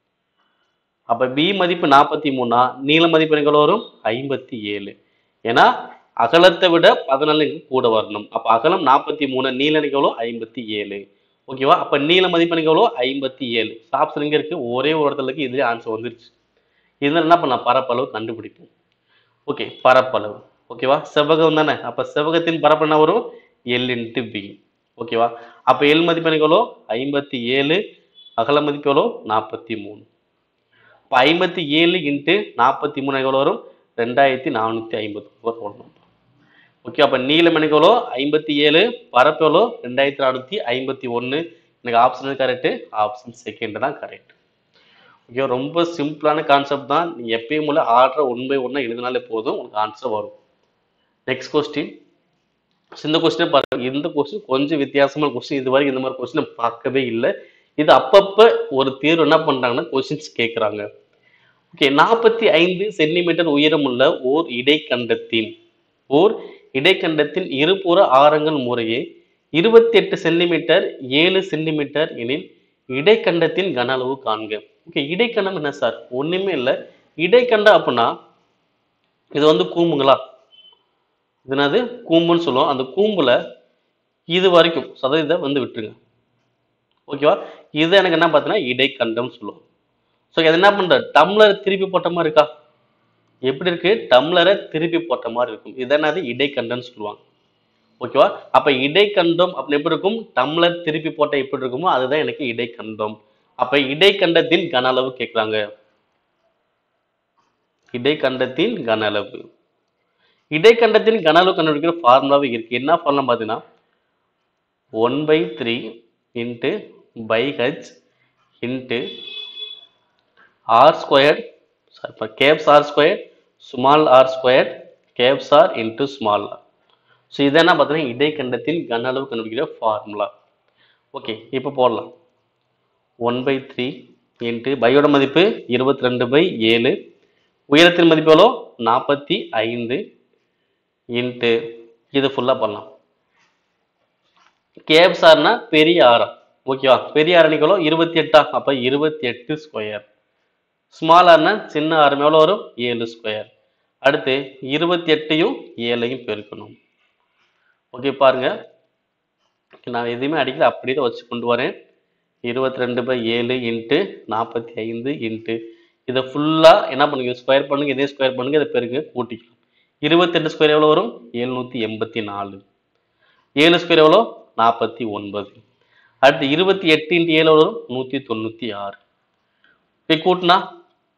அப்போ பி மதிப்பு நாற்பத்தி மூணா நீள மதிப்பு எனக்கு எவ்வளோ வரும் ஐம்பத்தி ஏழு ஏன்னா அகலத்தை விட பதினாலு கூட வரணும் அப்போ அகலம் நாற்பத்தி மூணு நீள எனக்கு எவ்வளோ ஐம்பத்தி ஏழு ஓகேவா அப்போ நீள மதிப்பு எனக்கு எவ்வளோ ஐம்பத்தி ஏழு ஆப்ஷன் எங்கே இருக்குது ஒரே ஒரு இடத்துல இருக்கு இதுலேயே ஆன்சர் வந்துருச்சு இதில் என்ன பண்ணலாம் பரப்பளவு கண்டுபிடிப்போம் ஓகே பரப்பளவு ஓகேவா செவ்வகம் தானே அப்போ செவ்வகத்தின் பரப்பு என்ன வரும் எல் இன்ட்டு பி ஓகேவா அப்போ எல் மதிப்பு எனக்கு எவ்வளோ ஐம்பத்தி ஏழு அகல மதிப்பு எவ்வளோ நாற்பத்தி மூணு இப்போ ஐம்பத்தி ஏழு இன்ட்டு நாற்பத்தி மூணு எவ்வளோ வரும் ரெண்டாயிரத்தி நானூற்றி ஐம்பத்தி வரணும் ஓகே அப்போ நீளம் எனக்கு எவ்வளோ ஐம்பத்தி ஏழு பரப்பு எவ்வளோ ரெண்டாயிரத்தி நானூற்றி ஐம்பத்தி ஒன்று எனக்கு ஆப்ஷன் கரெக்டு ஆப்ஷன் செகண்ட் தான் கரெக்ட் ஓகே ரொம்ப சிம்பிளான கான்செப்ட் தான் நீங்கள் எப்பயும் போல ஆர்டர் ஒன் பை ஒன்னாக எழுதினாலே போதும் உங்களுக்கு ஆன்சர் வரும் நெக்ஸ்ட் கொஸ்டின் இந்த கொஸ்டின் பாருங்க இந்த கொஸ்டின் கொஞ்சம் வித்தியாசமான கொஸ்டின் இது வரைக்கும் இந்த மாதிரி கொஸ்டின் பார்க்கவே இல்லை இது அப்பப்போ ஒரு தீர்வு என்ன பண்ணுறாங்கன்னா கொஸ்டின்ஸ் கேட்குறாங்க ஓகே நாற்பத்தி ஐந்து சென்டிமீட்டர் உயரமுள்ள ஓர் இடைக்கண்டத்தின் ஓர் இடைக்கண்டத்தின் இருபுற ஆரங்கள் முறையே இருபத்தி எட்டு சென்டிமீட்டர் ஏழு சென்டிமீட்டர் எனில் இடைக்கண்டத்தின் கன அளவு காண்க ஓகே இடைக்கண்டம் என்ன சார் ஒண்ணுமே இல்லை இடைக்கண்டம் அப்படின்னா இது வந்து கூம்புங்களா இது என்னது கூம்புன்னு சொல்லுவோம் அந்த கூம்புல இது வரைக்கும் சதவீத வந்து விட்டுருங்க ஓகேவா இது எனக்கு என்ன பார்த்தீங்கன்னா இடைக்கண்டம் சொல்லுவோம் ஸோ இது என்ன பண்ற டம்ளர் திருப்பி போட்ட மாதிரி இருக்கா எப்படி இருக்கு டம்ளரை திருப்பி போட்ட மாதிரி இருக்கும் இது என்னது இடைக்கண்டம்னு சொல்லுவாங்க ஓகேவா அப்ப இடைக்கண்டம் அப்படின்னு எப்படி இருக்கும் டம்ளர் திருப்பி போட்ட எப்படி இருக்குமோ அதுதான் எனக்கு இடைக்கண்டம் அப்ப இடைக்கண்டத்தின் கன அளவு கேட்குறாங்க இடைக்கண்டத்தின் கன அளவு இடைக்கண்டத்தின் கன அளவு கண்டுபிடிக்கிற ஃபார்முலாவே இருக்கு என்ன ஃபார்முலா பார்த்தீங்கன்னா one by three into pi H into R square இப்போ caps R square small R square caps R into small R so இது என்ன பார்த்தீங்கன்னா இடைக்கண்டத்தின் கன அளவு கண்டுபிடிக்கிற ஃபார்முலா ஓகே இப்போ போடலாம் ஒன் பை த்ரீ இன்ட்டு பையோட மதிப்பு இருபத்தி ரெண்டு பை ஏழு உயரத்தின் மதிப்பு எவ்வளோ நாற்பத்தி ஐந்து இன்ட்டு இது ஃபுல்லாக பண்ணலாம் கேப்ஸ் ஆர்னா பெரிய ஆரம் ஓகேவா பெரிய ஆரம் எவ்வளோ இருபத்தி எட்டா அப்போ இருபத்தி எட்டு ஸ்கொயர் ஸ்மால் ஆர்னா சின்ன ஆரம் எவ்வளோ வரும் ஏழு ஸ்கொயர் அடுத்து இருபத்தி எட்டையும் ஏழையும் பெருக்கணும் ஓகே பாருங்க நான் எதுவுமே அடிக்கல அப்படியே தான் வச்சு கொண்டு வரேன் இருபத்தி ரெண்டு பை ஏழு இன்ட்டு நாற்பத்தி ஐந்து இன்ட்டு இதை ஃபுல்லாக என்ன பண்ணுங்க ஸ்கொயர் பண்ணுங்க இதே ஸ்கொயர் பண்ணுங்க இதை பெருங்க கூட்டிக்கலாம் இருபத்தெட்டு ஸ்கொயர் எவ்வளோ வரும் எழுநூற்றி எண்பத்தி நாலு ஏழு ஸ்கொயர் எவ்வளோ நாற்பத்தி ஒன்பது அடுத்து இருபத்தி எட்டு இன்ட்டு ஏழு எவ்வளோ வரும் நூற்றி தொண்ணூற்றி ஆறு இப்போ கூட்டினா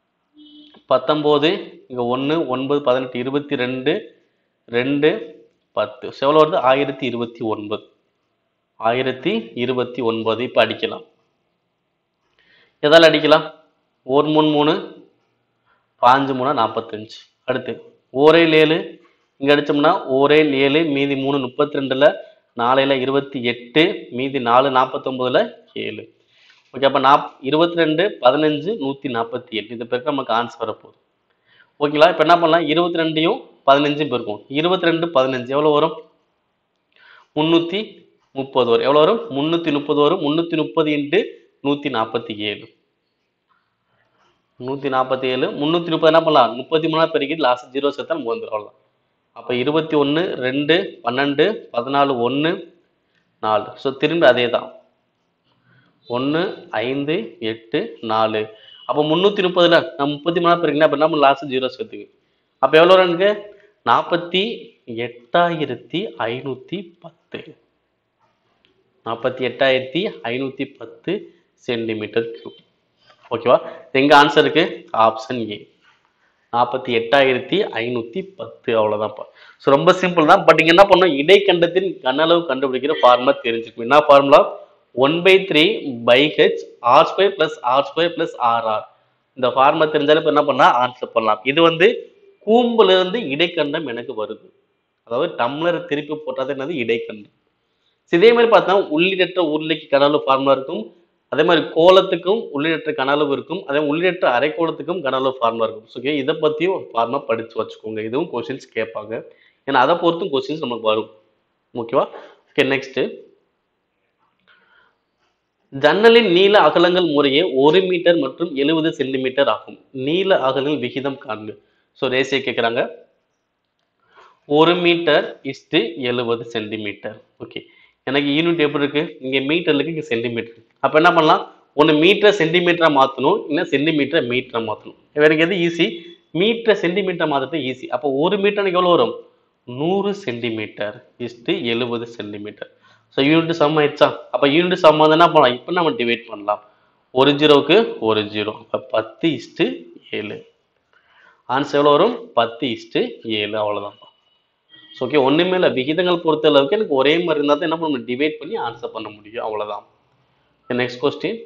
பத்தொம்போது இங்கே ஒன்று ஒன்பது பதினெட்டு இருபத்தி ரெண்டு ரெண்டு பத்து ஸோ எவ்வளோ வருது ஆயிரத்தி இருபத்தி ஒன்பது ஆயிரத்தி இருபத்தி ஒன்பது இப்போ அடிக்கலாம் எதால் அடிக்கலாம் ஒரு மூணு மூணு பாஞ்சு மூணு நாற்பத்தஞ்சு அடுத்து ஓரேல் ஏழு இங்கே அடிச்சோம்னா ஓரேல் ஏழு மீதி மூணு முப்பத்தி ரெண்டில் நாலையில் இருபத்தி எட்டு மீதி நாலு நாற்பத்தொம்போதில் ஏழு ஓகே அப்போ நாப் இருபத்தி ரெண்டு பதினஞ்சு நூற்றி நாற்பத்தி எட்டு இது பேருக்கு நமக்கு ஆன்சர் வரப்போகுது ஓகேங்களா இப்போ என்ன பண்ணலாம் இருபத்தி ரெண்டையும் பதினஞ்சும் பெருக்கும் இருபத்தி ரெண்டு பதினஞ்சு எவ்வளோ வரும் முந்நூற்றி முப்பது வரும் எவ்வளோ வரும் முந்நூற்றி முப்பது வரும் முந்நூற்றி முப்பது இன்ட்டு நூற்றி நாற்பத்தி ஏழு நூற்றி நாற்பத்தி ஏழு முந்நூற்றி முப்பது என்ன பண்ணலாம் முப்பத்தி மூணா பெருக்கிட்டு லாஸ்ட் ஜீரோ சேர்த்தா நம்ம வந்துடும் அவ்வளோதான் அப்போ இருபத்தி ஒன்று ரெண்டு பன்னெண்டு பதினாலு ஒன்று நாலு ஸோ திரும்பி அதே தான் ஒன்று ஐந்து எட்டு நாலு அப்போ முந்நூற்றி முப்பதுல நான் முப்பத்தி மூணா பெருக்கினா அப்போ என்ன பண்ணலாம் லாஸ்ட் ஜீரோ சேர்த்துக்கு அப்போ எவ்வளோ எனக்கு நாற்பத்தி எட்டாயிரத்தி ஐநூற்றி பத்து நாற்பத்தி எட்டாயிரத்தி ஐநூற்றி பத்து சென்டிமீட்டர் கியூப் ஓகேவா எங்க ஆன்சர் இருக்கு ஆப்ஷன் ஏ நாற்பத்தி எட்டாயிரத்தி ஐநூற்றி பத்து அவ்வளோதான்ப்பா ஸோ ரொம்ப சிம்பிள் தான் பட் இங்கே என்ன பண்ணோம் இடைக்கண்டத்தின் கன அளவு கண்டுபிடிக்கிற ஃபார்முலா தெரிஞ்சுக்கணும் என்ன formula one by three pi H R square plus R square plus RR இந்த ஃபார்முலா தெரிஞ்சாலும் இப்போ என்ன பண்ணலாம் ஆன்சர் பண்ணலாம் இது வந்து கூம்புல இருந்து இடைக்கண்டம் எனக்கு வருது அதாவது டம்ளர் திருப்பி போட்டாது என்னது இடைக்கண்டம் So, இதே மாதிரி பார்த்தா உள்ளிடற்ற உருளைக்கு கனளவு ஃபார்முலா இருக்கும் அதே மாதிரி கோலத்துக்கும் உள்ளிடற்ற கனளவு இருக்கும் அதே மாதிரி உள்ளிடற்ற அரைக்கோளத்துக்கும் கனளவு ஃபார்முலா இருக்கும் ஸோ இதை பற்றியும் ஒரு ஃபார்முலா படித்து வச்சுக்கோங்க இதுவும் கொஸ்டின்ஸ் கேட்பாங்க ஏன்னா அதை பொறுத்தும் கொஸ்டின்ஸ் நமக்கு வரும் ஓகேவா ஓகே நெக்ஸ்ட் ஜன்னலின் நீள அகலங்கள் முறையே ஒரு மீட்டர் மற்றும் எழுபது சென்டிமீட்டர் ஆகும் நீள அகலங்கள் விகிதம் காண்க ஸோ ரேசியை கேட்குறாங்க ஒரு மீட்டர் இஸ்டு எழுபது சென்டிமீட்டர் ஓகே எனக்கு யூனிட் எப்படி இருக்கு இங்கே மீட்டர்ல இருக்கு இங்கே சென்டிமீட்டர் அப்போ என்ன பண்ணலாம் ஒன்று மீட்டர் சென்டிமீட்டரா மாற்றணும் இல்லை சென்டிமீட்டரை மீட்டரா மாற்றணும் வேற எது ஈஸி மீட்டர் சென்டிமீட்டர் மாற்றுறது ஈஸி அப்போ ஒரு மீட்டருக்கு எவ்வளோ வரும் நூறு சென்டிமீட்டர் இஸ்டு எழுபது சென்டிமீட்டர் ஸோ யூனிட் சம் ஆயிடுச்சா அப்போ யூனிட் சம் வந்து என்ன பண்ணலாம் இப்போ நம்ம டிவைட் பண்ணலாம் ஒரு ஜீரோவுக்கு ஒரு ஜீரோ அப்போ பத்து இஸ்டு ஏழு ஆன்சர் எவ்வளோ வரும் பத்து இஸ்டு ஏழு அவ்வளோதான் ஸோ ஓகே ஒன்றுமே இல்லை விகிதங்கள் பொறுத்த அளவுக்கு எனக்கு ஒரே மாதிரி இருந்தால் தான் என்ன பண்ண முடியும் டிவைட் பண்ணி ஆன்சர் பண்ண முடியும் அவ்வளோதான் நெக்ஸ்ட் கொஸ்டின்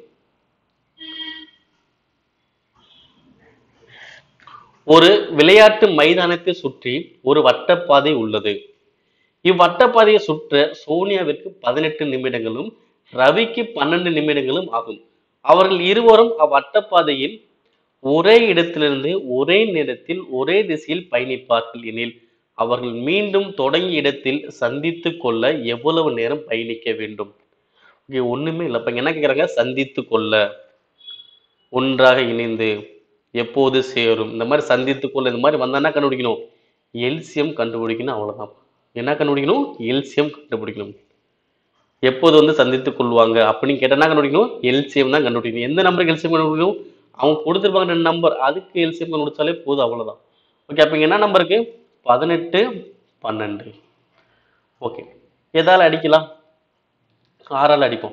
ஒரு விளையாட்டு மைதானத்தை சுற்றி ஒரு வட்டப்பாதை உள்ளது இவ்வட்டப்பாதையை சுற்ற சோனியாவிற்கு பதினெட்டு நிமிடங்களும் ரவிக்கு பன்னெண்டு நிமிடங்களும் ஆகும் அவர்கள் இருவரும் அவ்வட்டப்பாதையில் ஒரே இடத்திலிருந்து ஒரே நேரத்தில் ஒரே திசையில் பயணிப்பார்கள் எனில் அவர்கள் மீண்டும் தொடங்கிய இடத்தில் சந்தித்து கொள்ள எவ்வளவு நேரம் பயணிக்க வேண்டும் இங்கே ஒண்ணுமே இல்லை இப்ப என்ன கேக்குறாங்க சந்தித்து கொள்ள ஒன்றாக இணைந்து எப்போது சேரும் இந்த மாதிரி சந்தித்து கொள்ள இந்த மாதிரி வந்தா என்ன கண்டுபிடிக்கணும் எல்சியம் கண்டுபிடிக்கணும் அவ்வளவுதான் என்ன கண்டுபிடிக்கணும் எல்சியம் கண்டுபிடிக்கணும் எப்போது வந்து சந்தித்துக் கொள்வாங்க அப்படின்னு கேட்டா என்ன கண்டுபிடிக்கணும் எல்சியம் தான் கண்டுபிடிக்கணும் எந்த நம்பருக்கு எல்சியம் கண்டுபிடிக்கணும் அவங்க கொடுத்துருப்பாங்க ரெண்டு நம்பர் அதுக்கு எல்சியம் கண்டுபிடிச்சாலே போதும் அவ்வளவுதான் ஓகே அப்ப இங்க என்ன நம்பருக்கு பதினெட்டு பன்னெண்டு ஓகே எதால அடிக்கலாம் ஆறால் அடிப்போம்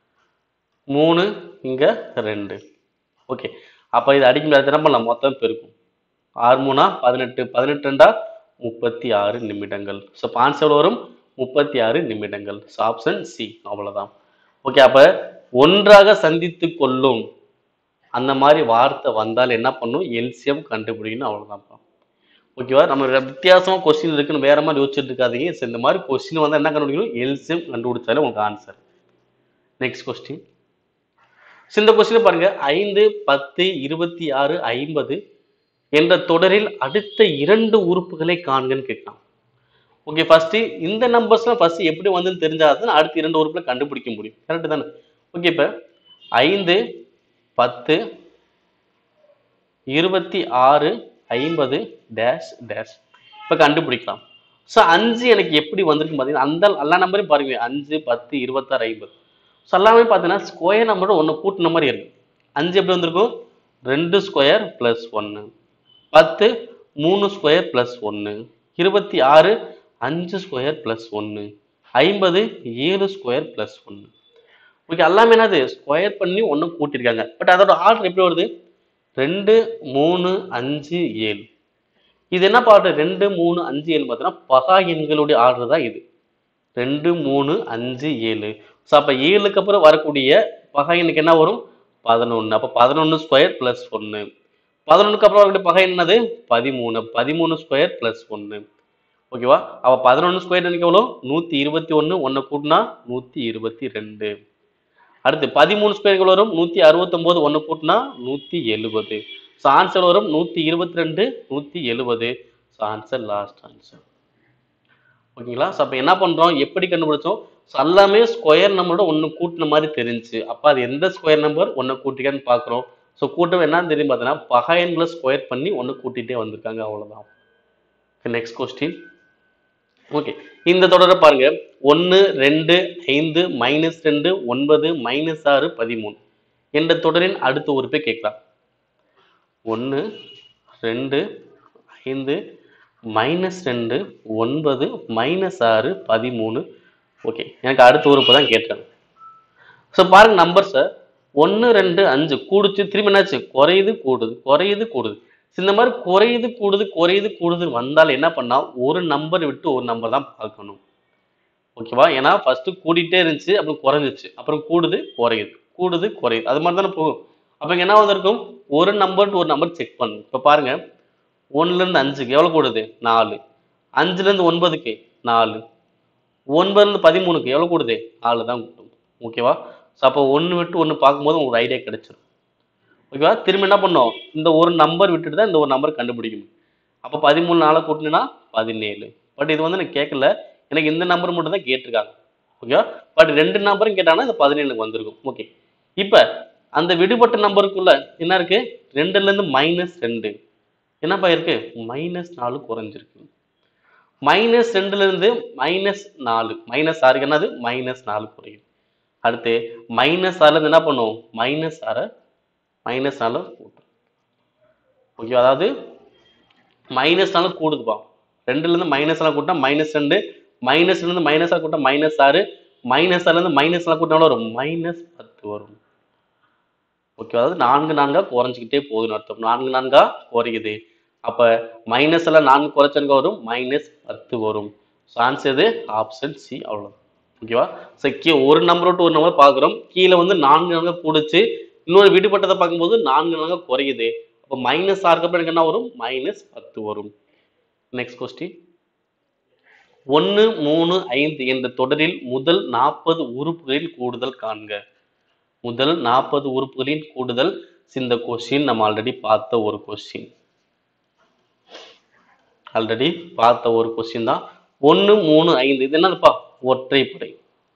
மூணு இங்க ரெண்டு ஓகே அப்ப இது அடிக்கும் போது என்ன பண்ணலாம் மொத்தம் பெருக்கும் ஆறு மூணா பதினெட்டு பதினெட்டு ரெண்டா முப்பத்தி ஆறு நிமிடங்கள் ஸோ ஆன்சர் எவ்வளவு வரும் முப்பத்தி ஆறு நிமிடங்கள் ஸோ ஆப்ஷன் சி அவ்வளவுதான் ஓகே அப்ப ஒன்றாக சந்தித்து கொள்ளும் அந்த மாதிரி வார்த்தை வந்தால் என்ன பண்ணும் எல்சியம் கண்டுபிடிக்கணும் அவ்வளவுதான்ப்பா ஓகேவா நம்ம ர- வித்தியாசமா கொஸ்டின் இருக்குன்னு வேற மாதிரி யோசிச்சுட்டு இருக்காதீங்க So, இந்த மாதிரி கொஸ்டின் வந்தா என்ன கண்டுபிடிக்கணும் எல்சியம் கண்டுபிடிச்சாலே உங்களுக்கு ஆன்சர் நெக்ஸ்ட் கொஸ்டின் இந்த கொஸ்டின் பாருங்க ஐந்து பத்து இருபத்தி ஆறு ஐம்பது என்ற தொடரில் அடுத்த இரண்டு உறுப்புகளை காண்கன்னு கேட்கலாம் ஓகே ஃபர்ஸ்ட் இந்த நம்பர்ஸ்லாம் ஃபர்ஸ்ட் எப்படி வந்துன்னு தெரிஞ்சாதான் அடுத்த இரண்டு உறுப்புல கண்டுபிடிக்க முடியும் கரெக்ட் தானே ஓகே இப்ப ஐந்து பத்து இருபத்தி ஆறு ஐம்பது டேஷ் டேஷ் இப்போ கண்டுபிடிக்கலாம் ஸோ அஞ்சு எனக்கு எப்படி வந்திருக்கு பார்த்தீங்கன்னா அந்த எல்லா நம்பரையும் பாருங்க அஞ்சு பத்து இருபத்தாறு ஐம்பது ஸோ எல்லாமே பார்த்தீங்கன்னா ஸ்கொயர் நம்பரோட ஒன்று கூட்டின மாதிரி இருக்கு அஞ்சு எப்படி வந்திருக்கும் ரெண்டு ஸ்கொயர் ப்ளஸ் ஒன்று பத்து மூணு ஸ்கொயர் ப்ளஸ் ஒன்று இருபத்தி ஆறு அஞ்சு ஸ்கொயர் ப்ளஸ் ஒன்று ஐம்பது ஏழு ஸ்கொயர் ப்ளஸ் ஒன்று ஓகே எல்லாமே என்னது ஸ்கொயர் பண்ணி ஒன்று கூட்டியிருக்காங்க பட் அதோட ஆர்டர் எப்படி வருது ரெண்டு மூணு அஞ்சு ஏழு இது என்ன பாட்டு ரெண்டு மூணு அஞ்சு ஏழு பார்த்தீங்கன்னா பகா எண்களுடைய ஆர்டர் தான் இது ரெண்டு மூணு அஞ்சு ஏழு ஸோ அப்போ ஏழுக்கு அப்புறம் வரக்கூடிய பகா எண்ணுக்கு என்ன வரும் பதினொன்று அப்போ பதினொன்று ஸ்கொயர் ப்ளஸ் ஒன்று பதினொன்றுக்கு அப்புறம் வரக்கூடிய பகை என்னது பதிமூணு பதிமூணு ஸ்கொயர் ப்ளஸ் ஒன்று ஓகேவா அப்போ பதினொன்று ஸ்கொயர் எனக்கு எவ்வளோ நூற்றி இருபத்தி ஒன்று ஒன்று கூட்டினா நூற்றி இருபத்தி ரெண்டு அடுத்து பதிமூணு ஸ்கொயர் வரும் நூற்றி அறுபத்தொம்போது ஒன்று கூட்டினா நூற்றி எழுபது ஸோ ஆன்சர் வரும் நூற்றி இருபத்தி ரெண்டு நூற்றி எழுபது ஸோ ஆன்சர் லாஸ்ட் ஆன்சர் ஓகேங்களா ஸோ அப்போ என்ன பண்ணுறோம் எப்படி கண்டுபிடிச்சோம் ஸோ எல்லாமே ஸ்கொயர் நம்பரோட ஒன்று கூட்டின மாதிரி தெரிஞ்சு அப்போ அது எந்த ஸ்கொயர் நம்பர் ஒன்று கூட்டிக்கான்னு பார்க்குறோம் ஸோ கூட்டம் என்னன்னு தெரியும் பார்த்தீங்கன்னா பகையன்களை ஸ்கொயர் பண்ணி ஒன்று கூட்டிகிட்டே வந்திருக்காங்க அவ்வளோதான் நெக்ஸ்ட் கொஸ்டின் ஓகே இந்த தொடரை பாருங்க ஒன்று ரெண்டு ஐந்து மைனஸ் ரெண்டு ஒன்பது மைனஸ் ஆறு பதிமூணு என்ற தொடரின் அடுத்த உறுப்பை கேட்கலாம் ஒன்று ரெண்டு ஐந்து மைனஸ் ரெண்டு ஒன்பது மைனஸ் ஆறு பதிமூணு ஓகே எனக்கு அடுத்த உறுப்பு தான் கேட்டாங்க ஸோ பாருங்க நம்பர்ஸை ஒன்று ரெண்டு அஞ்சு கூடுச்சு திரும்பி என்னாச்சு குறையுது கூடுது குறையுது கூடுது So, இந்த மாதிரி குறையுது கூடுது குறையுது கூடுது வந்தால் என்ன பண்ணா ஒரு நம்பர் விட்டு ஒரு நம்பர் தான் பார்க்கணும் ஓகேவா ஏன்னா ஃபர்ஸ்ட் கூடிட்டே இருந்துச்சு அப்புறம் குறைஞ்சிச்சு அப்புறம் கூடுது குறையுது கூடுது குறையுது அது மாதிரி தானே போகும் அப்போ இங்க என்ன வந்திருக்கும் ஒரு நம்பர் ஒரு நம்பர் செக் பண்ணணும் இப்போ பாருங்க ஒண்ணுல இருந்து அஞ்சுக்கு எவ்வளவு கூடுது நாலு அஞ்சுல இருந்து ஒன்பதுக்கு நாலு ஒன்பதுல இருந்து பதிமூணுக்கு எவ்வளவு கூடுது நாலு தான் கூடும் ஓகேவா ஸோ அப்போ ஒன்று விட்டு ஒன்று பார்க்கும்போது உங்களுக்கு ஐடியா கிடைச்சிரும் ஓகேவா திரும்ப என்ன பண்ணோம் இந்த ஒரு நம்பர் விட்டுட்டு தான் இந்த ஒரு நம்பர் கண்டுபிடிக்கணும் அப்போ பதிமூணு நாளை கூட்டினா பதினேழு பட் இது வந்து எனக்கு கேட்கல எனக்கு இந்த நம்பர் மட்டும் தான் கேட்டிருக்காங்க ஓகேவா பட் ரெண்டு நம்பரும் கேட்டாங்கன்னா இந்த பதினேழுக்கு வந்திருக்கும் ஓகே இப்போ அந்த விடுபட்ட நம்பருக்குள்ள என்ன இருக்கு ரெண்டுல இருந்து மைனஸ் ரெண்டு என்னப்பா இருக்கு மைனஸ் நாலு குறைஞ்சிருக்கு மைனஸ் ரெண்டுல இருந்து மைனஸ் நாலு மைனஸ் ஆறுக்கு என்னது மைனஸ் நாலு குறையும் அடுத்து மைனஸ் ஆறுல இருந்து என்ன பண்ணும் மைனஸ் ஆறை மைனஸ் நாலு கூட்டும் ஓகே அதாவது மைனஸ் நாலு கூடுதுப்பா ரெண்டுல இருந்து மைனஸ் நாலு கூட்டினா மைனஸ் ரெண்டு மைனஸ்ல இருந்து மைனஸ் ஆறு கூட்டினா மைனஸ் ஆறு மைனஸ் ஆறுல இருந்து மைனஸ் நாலு கூட்டினா எவ்வளவு வரும் மைனஸ் பத்து வரும் ஓகே அதாவது நான்கு நான்கா குறைஞ்சிக்கிட்டே போகுதுன்னு அர்த்தம் நான்கு நான்கா குறையுது அப்ப மைனஸ் எல்லாம் நான்கு குறைச்சங்க வரும் மைனஸ் பத்து வரும் ஸோ ஆன்சர் இது ஆப்ஷன் சி அவ்வளோதான் ஓகேவா ஸோ கீ ஒரு நம்பர் விட்டு ஒரு நம்பர் பார்க்குறோம் கீழே வந்து நான்கு நான்கு கூடுச்சு இன்னொரு விடுபட்டதை பார்க்கும்போது நான்கு நான்கு குறையுது அப்போ மைனஸ் ஆறுக்கு அப்புறம் எனக்கு என்ன வரும் மைனஸ் பத்து வரும் நெக்ஸ்ட் கொஸ்டின் ஒன்று மூணு ஐந்து என்ற தொடரில் முதல் நாற்பது உறுப்புகளில் கூடுதல் காண்க முதல் நாற்பது உறுப்புகளின் கூடுதல் இந்த கொஸ்டின் நம்ம ஆல்ரெடி பார்த்த ஒரு கொஸ்டின் ஆல்ரெடி பார்த்த ஒரு கொஸ்டின் தான் ஒன்று மூணு ஐந்து இது என்னதுப்பா ஒற்றைப்படை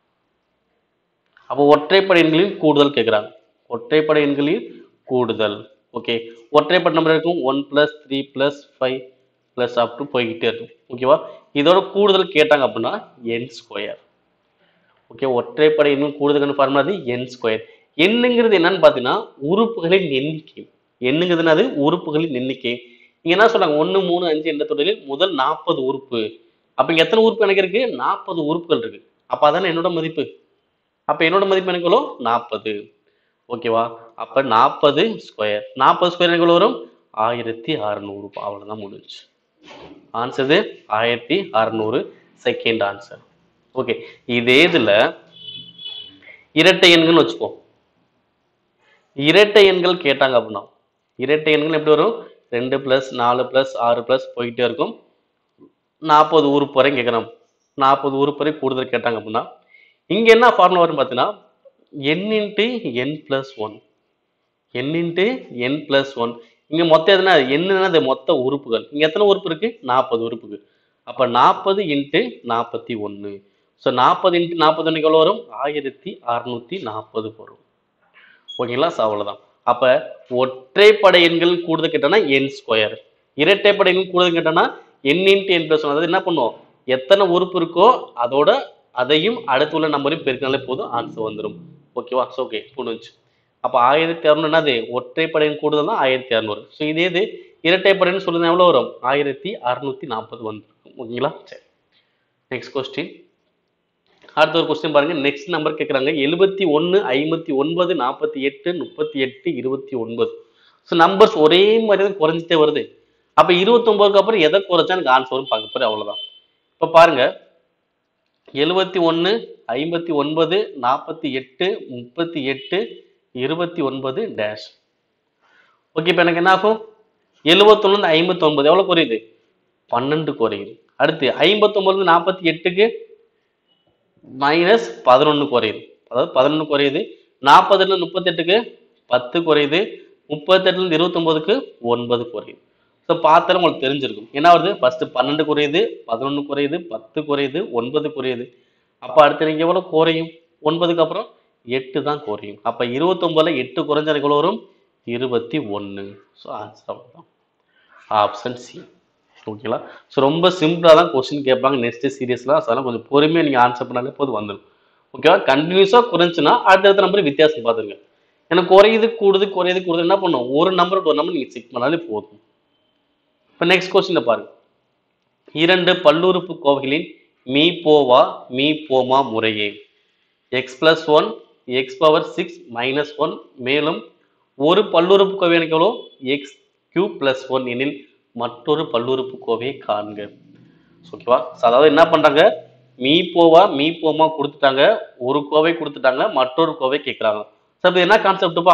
அப்போ ஒற்றைப்படை எண்களில் கூடுதல் கேட்குறாங்க ஒற்றைப்படை எண்களில் கூடுதல் ஓகே ஒற்றைப்படை நம்பர் இருக்கும் one plus three plus five plus up to போய்கிட்டே இருக்கும் ஓகேவா இதோட கூடுதல் கேட்டாங்க அப்படின்னா என் ஸ்கொயர் ஓகே ஒற்றைப்படை எண்ணும் கூடுதல் ஃபார்முலா அது என் ஸ்கொயர் எண்ணுங்கிறது என்னன்னு பார்த்தீங்கன்னா உறுப்புகளின் எண்ணிக்கை எண்ணுங்கிறது என்னது உறுப்புகளின் எண்ணிக்கை இங்க என்ன சொல்றாங்க ஒன்று மூணு அஞ்சு என்ற தொடரில் முதல் நாற்பது உறுப்பு அப்ப இங்க எத்தனை உறுப்பு எனக்கு இருக்கு நாற்பது உறுப்புகள் இருக்கு அப்ப அதானே என்னோட மதிப்பு அப்ப என்னோட மதிப்பு எனக்கு எவ்வளோ நாற்பது ஓகேவா அப்ப நாற்பது ஸ்கொயர் நாற்பது ஸ்கொயர் எனக்கு எவ்வளவு வரும் ஆயிரத்தி அறநூறு அவ்வளவுதான் முடிஞ்சு ஆன்சர் ஆயிரத்தி அறநூறு செகண்ட் ஆன்சர் ஓகே இதே இதுல இரட்டை எண்கள் வச்சுப்போம் இரட்டை எண்கள் கேட்டாங்க அப்படின்னா இரட்டை எண்கள் எப்படி வரும் ரெண்டு பிளஸ் நாலு பிளஸ் ஆறு பிளஸ் போயிட்டே இருக்கும் நாற்பது உறுப்பு வரை கேட்குறோம் நாற்பது உறுப்பு வரை கூடுதல் கேட்டாங்க அப்படின்னா இங்க என்ன ஃபார்முலா வரும் பார்த்தீங்கன்னா N into N plus one N into N plus one இங்க மொத்தம் எதுனா என்னது மொத்த உறுப்புகள் இங்க எத்தனை உறுப்பு இருக்கு நாற்பது உறுப்புக்கு அப்ப நாற்பது இன்ட்டு நாற்பத்தி ஒன்று ஸோ நாற்பது இன்ட்டு நாற்பது ஒன்றுக்கு எவ்வளோ வரும் ஆயிரத்தி அறுநூத்தி நாற்பது வரும் ஓகேங்களா ஸோ அவ்வளோதான் அப்ப ஒற்றைப்படை எண்கள் கூடுதல் கேட்டோம்னா என் ஸ்கொயர் இரட்டைப்படை எண்கள் கூடுதல் கேட்டோம்னா என் இன்ட்டு என் பிளஸ் அதாவது என்ன பண்ணுவோம் எத்தனை உறுப்பு இருக்கோ அதோட அதையும் அடுத்து உள்ள நம்பரையும் பெருக்கினாலே போதும் ஆன்சர் வந்துடும் ஓகேவா ஸோ ஓகே புரிஞ்சு அப்போ ஆயிரத்தி இரநூறு என்னது ஒற்றைப்படையின் கூடுதல் தான் ஆயிரத்தி இரநூறு ஸோ இதே இது இரட்டைப்படைன்னு சொல்லுங்க எவ்வளோ வரும் ஆயிரத்தி அறுநூத்தி நாற்பது வந்துருக்கும் ஓகேங்களா சரி நெக்ஸ்ட் கொஸ்டின் அடுத்த ஒரு கொஸ்டின் பாருங்க நெக்ஸ்ட் நம்பர் கேட்குறாங்க எழுபத்தி ஒன்று ஐம்பத்தி ஒன்பது நாற்பத்தி எட்டு முப்பத்தி எட்டு இருபத்தி ஒன்பது ஸோ நம்பர்ஸ் ஒரே மாதிரி தான் குறைஞ்சிட்டே வருது அப்ப இருபத்தொன்பதுக்கு அப்புறம் எதை குறைச்சா எனக்கு ஆன்சர் வரும் பார்க்க போறேன் அவ்வளவுதான் இப்ப பாருங்க எழுபத்தி ஒன்று ஐம்பத்தி ஒன்பது நாற்பத்தி எட்டு முப்பத்தி எட்டு இருபத்தி ஒன்பது டேஷ் ஓகே இப்போ எனக்கு என்ன ஆகும் எழுபத்தொன்னு ஐம்பத்தி ஒன்பது எவ்வளோ குறையுது பன்னெண்டு குறையுது அடுத்து ஐம்பத்தொம்பது நாற்பத்தி எட்டுக்கு மைனஸ் பதினொன்று குறையுது அதாவது பதினொன்று குறையுது நாற்பதுல முப்பத்தெட்டுக்கு பத்து குறையுது முப்பத்தெட்டுலேருந்து இருபத்தொம்போதுக்கு ஒன்பது குறையுது ஸோ பார்த்தாலும் உங்களுக்கு தெரிஞ்சிருக்கும் என்ன வருது ஃபர்ஸ்ட் பன்னெண்டு குறையுது பதினொன்று குறையுது பத்து குறையுது ஒன்பது குறையுது அப்போ அடுத்து நீங்கள் எவ்வளோ குறையும் ஒன்பதுக்கு அப்புறம் எட்டு தான் குறையும் அப்போ இருபத்தொம்பதுல எட்டு குறைஞ்சா எனக்கு எவ்வளோ வரும் இருபத்தி ஒன்று ஸோ ஆன்சர் அவ்வளோதான் ஆப்ஷன் சி ஓகேங்களா ஸோ ரொம்ப சிம்பிளாக தான் கொஸ்டின் கேட்பாங்க நெக்ஸ்ட் சீரியஸ்லாம் அதெல்லாம் கொஞ்சம் பொறுமையாக நீங்கள் ஆன்சர் பண்ணாலே போது வந்துடும் ஓகேவா கண்டினியூஸாக குறைஞ்சுன்னா அடுத்தடுத்த நம்பர் வித்தியாசம் பார்த்துருங்க எனக்கு குறையுது கூடுது குறையுது கூடுது என்ன பண்ணும் ஒரு நம்பர் ஒரு நம்பர் நீங்கள் செக் பண்ணாலே போதும் இப்போ நெக்ஸ்ட் கொஸ்டினை பாருங்க இரண்டு பல்லுறுப்பு கோவைகளின் மீ போவா மீ போமா முறையே X plus one X power six minus one மேலும் ஒரு பல்லுறுப்பு கோவை எனக்கு எவ்வளோ எக்ஸ் கியூ பிளஸ் ஒன் எனில் மற்றொரு பல்லுறுப்பு கோவையை காண்க ஓகேவா So, அதாவது என்ன பண்றாங்க மீ போவா மீ போமா கொடுத்துட்டாங்க ஒரு கோவை கொடுத்துட்டாங்க மற்றொரு கோவை கேட்குறாங்க சார் இது என்ன கான்செப்ட்டுப்பா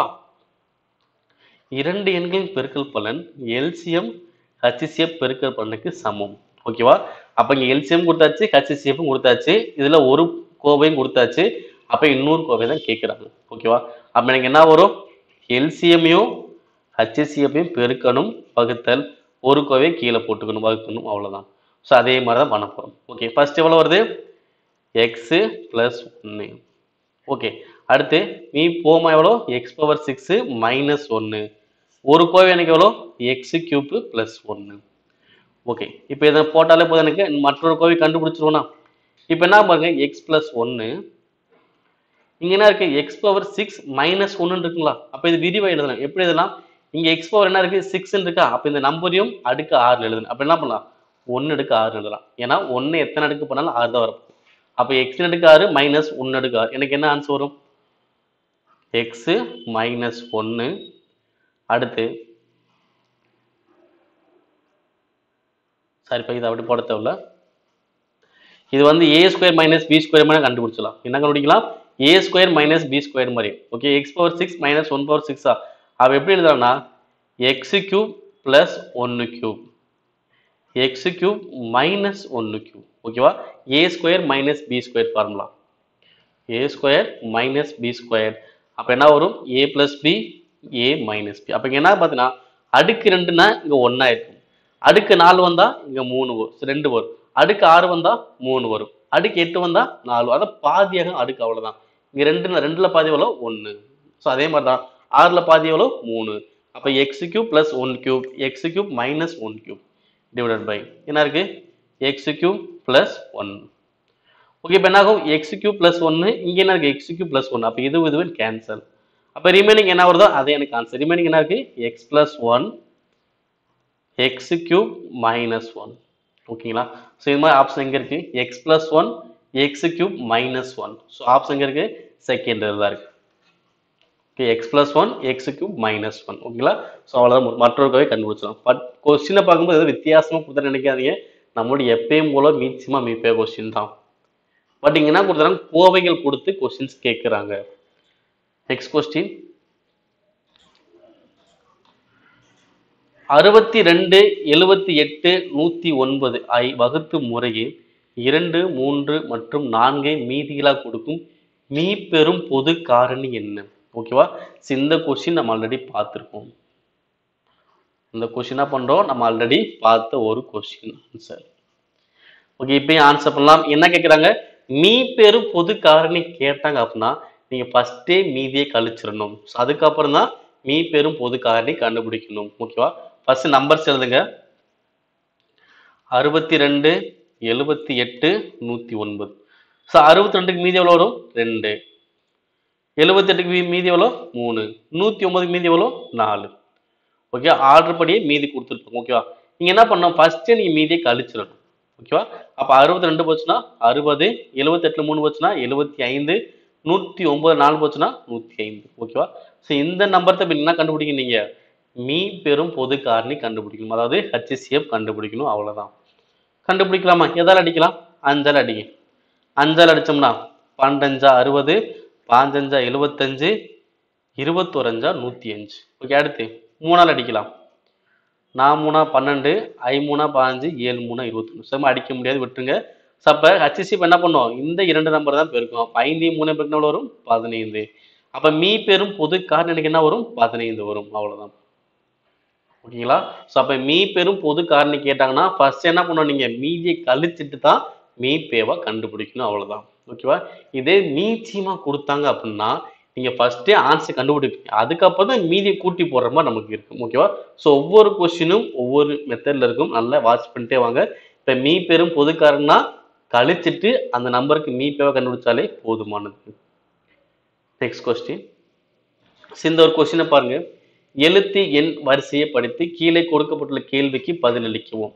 இரண்டு எண்களின் பெருக்கல் பலன் எல்சிஎம் ஹச்சிசிஎஃப் பெருக்கல் பலனுக்கு சமம் ஓகேவா அப்போ இங்கே எல்சிஎம் கொடுத்தாச்சு ஹச்சிசிஎஃப்பும் கொடுத்தாச்சு இதில் ஒரு கோவையும் கொடுத்தாச்சு அப்போ இன்னொரு கோவை தான் கேட்குறாங்க ஓகேவா அப்போ எனக்கு என்ன வரும் எல்சிஎம்மையும் ஹச்சிசிஎஃப்பையும் பெருக்கணும் வகுத்தல் ஒரு கோவையை கீழே போட்டுக்கணும் வகுக்கணும் அவ்வளோதான் ஸோ அதே மாதிரி தான் பண்ண போகிறோம் ஓகே ஃபர்ஸ்ட் எவ்வளோ வருது எக்ஸு ப்ளஸ் ஒன்று ஓகே அடுத்து மீ போமா எவ்வளோ எக்ஸ் பவர் சிக்ஸு மைனஸ் ஒன்று ஒரு கோவை எனக்கு எவ்வளோ எக்ஸ் கியூப்பு ப்ளஸ் ஒன்று ஓகே இப்போ இதை போட்டாலே போதும் எனக்கு மற்றொரு கோவை கண்டுபிடிச்சிருவோனா இப்போ என்ன பாருங்க எக்ஸ் ப்ளஸ் ஒன்று இங்கே என்ன இருக்கு எக்ஸ் பவர் சிக்ஸ் மைனஸ் ஒன்று இருக்குங்களா அப்போ இது விரிவாக எழுதலாம் எப்படி எழுதலாம் இங்கே எக்ஸ் பவர் என்ன இருக்கு சிக்ஸ்ன்னு இருக்கா அப்போ இந்த நம்பரையும் அடுக்கு ஆறுல எழுதணும் அப்போ என்ன பண்ணலாம் ஒன்று அடுக்கு ஆறு எழுதலாம் ஏன்னா ஒன்று எத்தனை அடுக்கு பண்ணாலும் ஆறு தான் வரும் அப்போ எக்ஸ் அடுக்கு ஆறு மைனஸ் ஒன்று அடுக்கு ஆறு எனக்கு என்ன ஆன்சர் வரும் எக்ஸு மைனஸ் ஒன்று அடுத்து சரிப்பா இது அப்படி போட தேவையில்ல இது வந்து A square minus B square மாதிரி கண்டுபிடிச்சலாம் என்ன கண்டுபிடிக்கலாம் A square minus B square மாதிரி okay X power six minus one power சிக்ஸா அப்போ எப்படி எழுதலாம்னா எக்ஸ் கியூப் ப்ளஸ் ஒன்று கியூப் எக்ஸ் கியூப் மைனஸ் ஒன்று கியூப் ஓகேவா A square minus B square formula A square minus B square அப்போ என்ன வரும் A plus B A minus B அப்போ இங்கே என்ன பார்த்தீங்கன்னா அடுக்கு ரெண்டுனா இங்கே ஒன்றா இருக்கும் அடுக்கு நாலு வந்தால் இங்கே மூணு வரும் ரெண்டு வரும் அடுக்கு ஆறு வந்தால் மூணு வரும் அடுக்கு எட்டு வந்தால் நாலு அதான் பாதியாக அடுக்கு அவ்வளோதான் இங்கே ரெண்டு ரெண்டில் பாதி எவ்வளோ ஒன்று ஸோ அதே மாதிரி தான் ஆறில் பாதி எவ்வளோ மூணு அப்போ X cube plus one cube X cube minus one cube divided by என்ன இருக்கு X cube plus one okay இப்போ என்ன ஆகும் எக்ஸ் கியூப் ப்ளஸ் ஒன்று இங்கே என்ன இருக்கு எக்ஸ் கியூப் ப்ளஸ் ஒன் அப்போ இது இதுவும் கேன்சல் அப்போ ரிமைனிங் என்ன வருதோ அதே எனக்கு ஆன்சர் ரிமைனிங் என்ன இருக்கு X plus one X cube minus one ஓகேங்களா ஸோ இது மாதிரி ஆப்ஷன் எங்கே இருக்கு X plus one X cube minus one so option எங்கே இருக்கு செகண்ட் தான் இருக்கு okay X plus one X cube minus one ஓகேங்களா ஸோ அவ்வளோதான் மற்றொரு கோவை கண்டுபிடிச்சிடும் பட் கொஸ்டினை பார்க்கும்போது எதுவும் வித்தியாசமாக கொடுத்தா நினைக்காதீங்க நம்மளுடைய எப்பயும் போல மீச்சியமா மீப்பே கொஸ்டின் தான் பட் இங்க என்ன கொடுத்துறாங்க கோவைகள் கொடுத்து கொஸ்டின்ஸ் கேட்குறாங்க நெக்ஸ்ட் கொஸ்டின் அறுபத்தி ரெண்டு எழுபத்தி எட்டு நூற்றி ஒன்பது ஐ வகுத்து முறையே இரண்டு மூன்று மற்றும் நான்கை மீதிகளாக கொடுக்கும் மீ பெரும் பொது காரணி என்ன ஓகேவா So, இந்த கொஸ்டின் நம்ம ஆல்ரெடி பார்த்துருக்கோம் இந்த கொஸ்டினா பண்றோம் நம்ம ஆல்ரெடி பார்த்த ஒரு கொஸ்டின் ஆன்சர் ஓகே இப்பயும் ஆன்சர் பண்ணலாம் என்ன கேட்குறாங்க மீ பெரும் பொது காரணி கேட்டாங்க அப்படின்னா நீங்க ஃபர்ஸ்டே மீதியை கழிச்சிடணும் So, அதுக்கப்புறம் தான் மீ பெரும் பொது காரணி கண்டுபிடிக்கணும் ஓகேவா ஃபர்ஸ்ட் நம்பர்ஸ் எழுதுங்க அறுபத்தி ரெண்டு எழுபத்தி எட்டு நூற்றி ஒன்பது ஸோ அறுபத்தி ரெண்டுக்கு மீதி எவ்வளோ வரும் ரெண்டு எழுபத்தெட்டுக்கு மீ- மீதி எவ்வளோ மூணு நூற்றி ஒன்பதுக்கு மீதி எவ்வளோ நாலு ஓகே ஆர்டர் படியே மீதி கொடுத்துருப்போம் ஓகேவா நீங்கள் என்ன பண்ணணும் ஃபஸ்ட்டே நீங்கள் மீதியை கழிச்சிடணும் ஓகேவா அப்போ அறுபத்தி ரெண்டு போச்சுன்னா அறுபது எழுபத்தெட்டில் மூணு போச்சுன்னா எழுபத்தி ஐந்து நூற்றி ஒன்பது நாலு போச்சுன்னா நூற்றி ஐந்து ஓகேவா ஸோ இந்த நம்பர் தான் இப்ப என்ன கண்டுபிடிங்க நீங்கள் மீ பெரும் பொது காரணி கண்டுபிடிக்கணும் அதாவது ஹச்சிசிஎஃப் கண்டுபிடிக்கணும் அவ்வளவுதான் கண்டுபிடிக்கலாமா எதால அடிக்கலாம் அஞ்சால் அடிங்க அஞ்சால் அடிச்சோம்னா பன்னெண்டஞ்சா அறுபது பாஞ்சஞ்சா எழுபத்தஞ்சு இருபத்தோரஞ்சா நூற்றி அஞ்சு ஓகே அடுத்து மூணால் அடிக்கலாம் நான் மூணா பன்னெண்டு ஐ மூணா பாஞ்சு ஏழு மூணா இருபத்தொன்று சும்மா அடிக்க முடியாது விட்டுருங்க ஸோ அப்போ ஹச்சிசிஎஃப் என்ன பண்ணும் இந்த இரண்டு நம்பர் தான் பெருக்கும் அப்போ ஐந்தையும் மூணு பெருக்கினா எவ்வளோ வரும் பதினைந்து அப்போ மீ பெரும் பொது காரணி எனக்கு என்ன வரும் பதினைந்து வரும் அவ்வளவுதான் ஓகேங்களா ஸோ அப்போ மீ பெரும் பொது காரணி கேட்டாங்கன்னா ஃபர்ஸ்ட் என்ன பண்ணணும் நீங்கள் மீதியை கழிச்சிட்டு தான் மீ பேவை கண்டுபிடிக்கணும் அவ்வளவுதான் ஓகேவா இதே மீச்சியமாக கொடுத்தாங்க அப்படின்னா நீங்கள் ஃபர்ஸ்டே ஆன்சர் கண்டுபிடிப்பீங்க அதுக்கப்புறம் தான் மீதியை கூட்டி போடுற மாதிரி நமக்கு இருக்கும் ஓகேவா ஸோ ஒவ்வொரு கொஸ்டினும் ஒவ்வொரு மெத்தடில் இருக்கும் நல்லா வாட்ச் பண்ணிட்டே வாங்க இப்போ மீ பெரும் பொது காரணம்னா கழிச்சிட்டு அந்த நம்பருக்கு மீ பேவை கண்டுபிடிச்சாலே போதுமானது நெக்ஸ்ட் கொஸ்டின் இந்த ஒரு கொஸ்டினை பாருங்க எழுத்து எண் வரிசையை படித்து கீழே கொடுக்கப்பட்டுள்ள கேள்விக்கு பதிலளிக்கவும்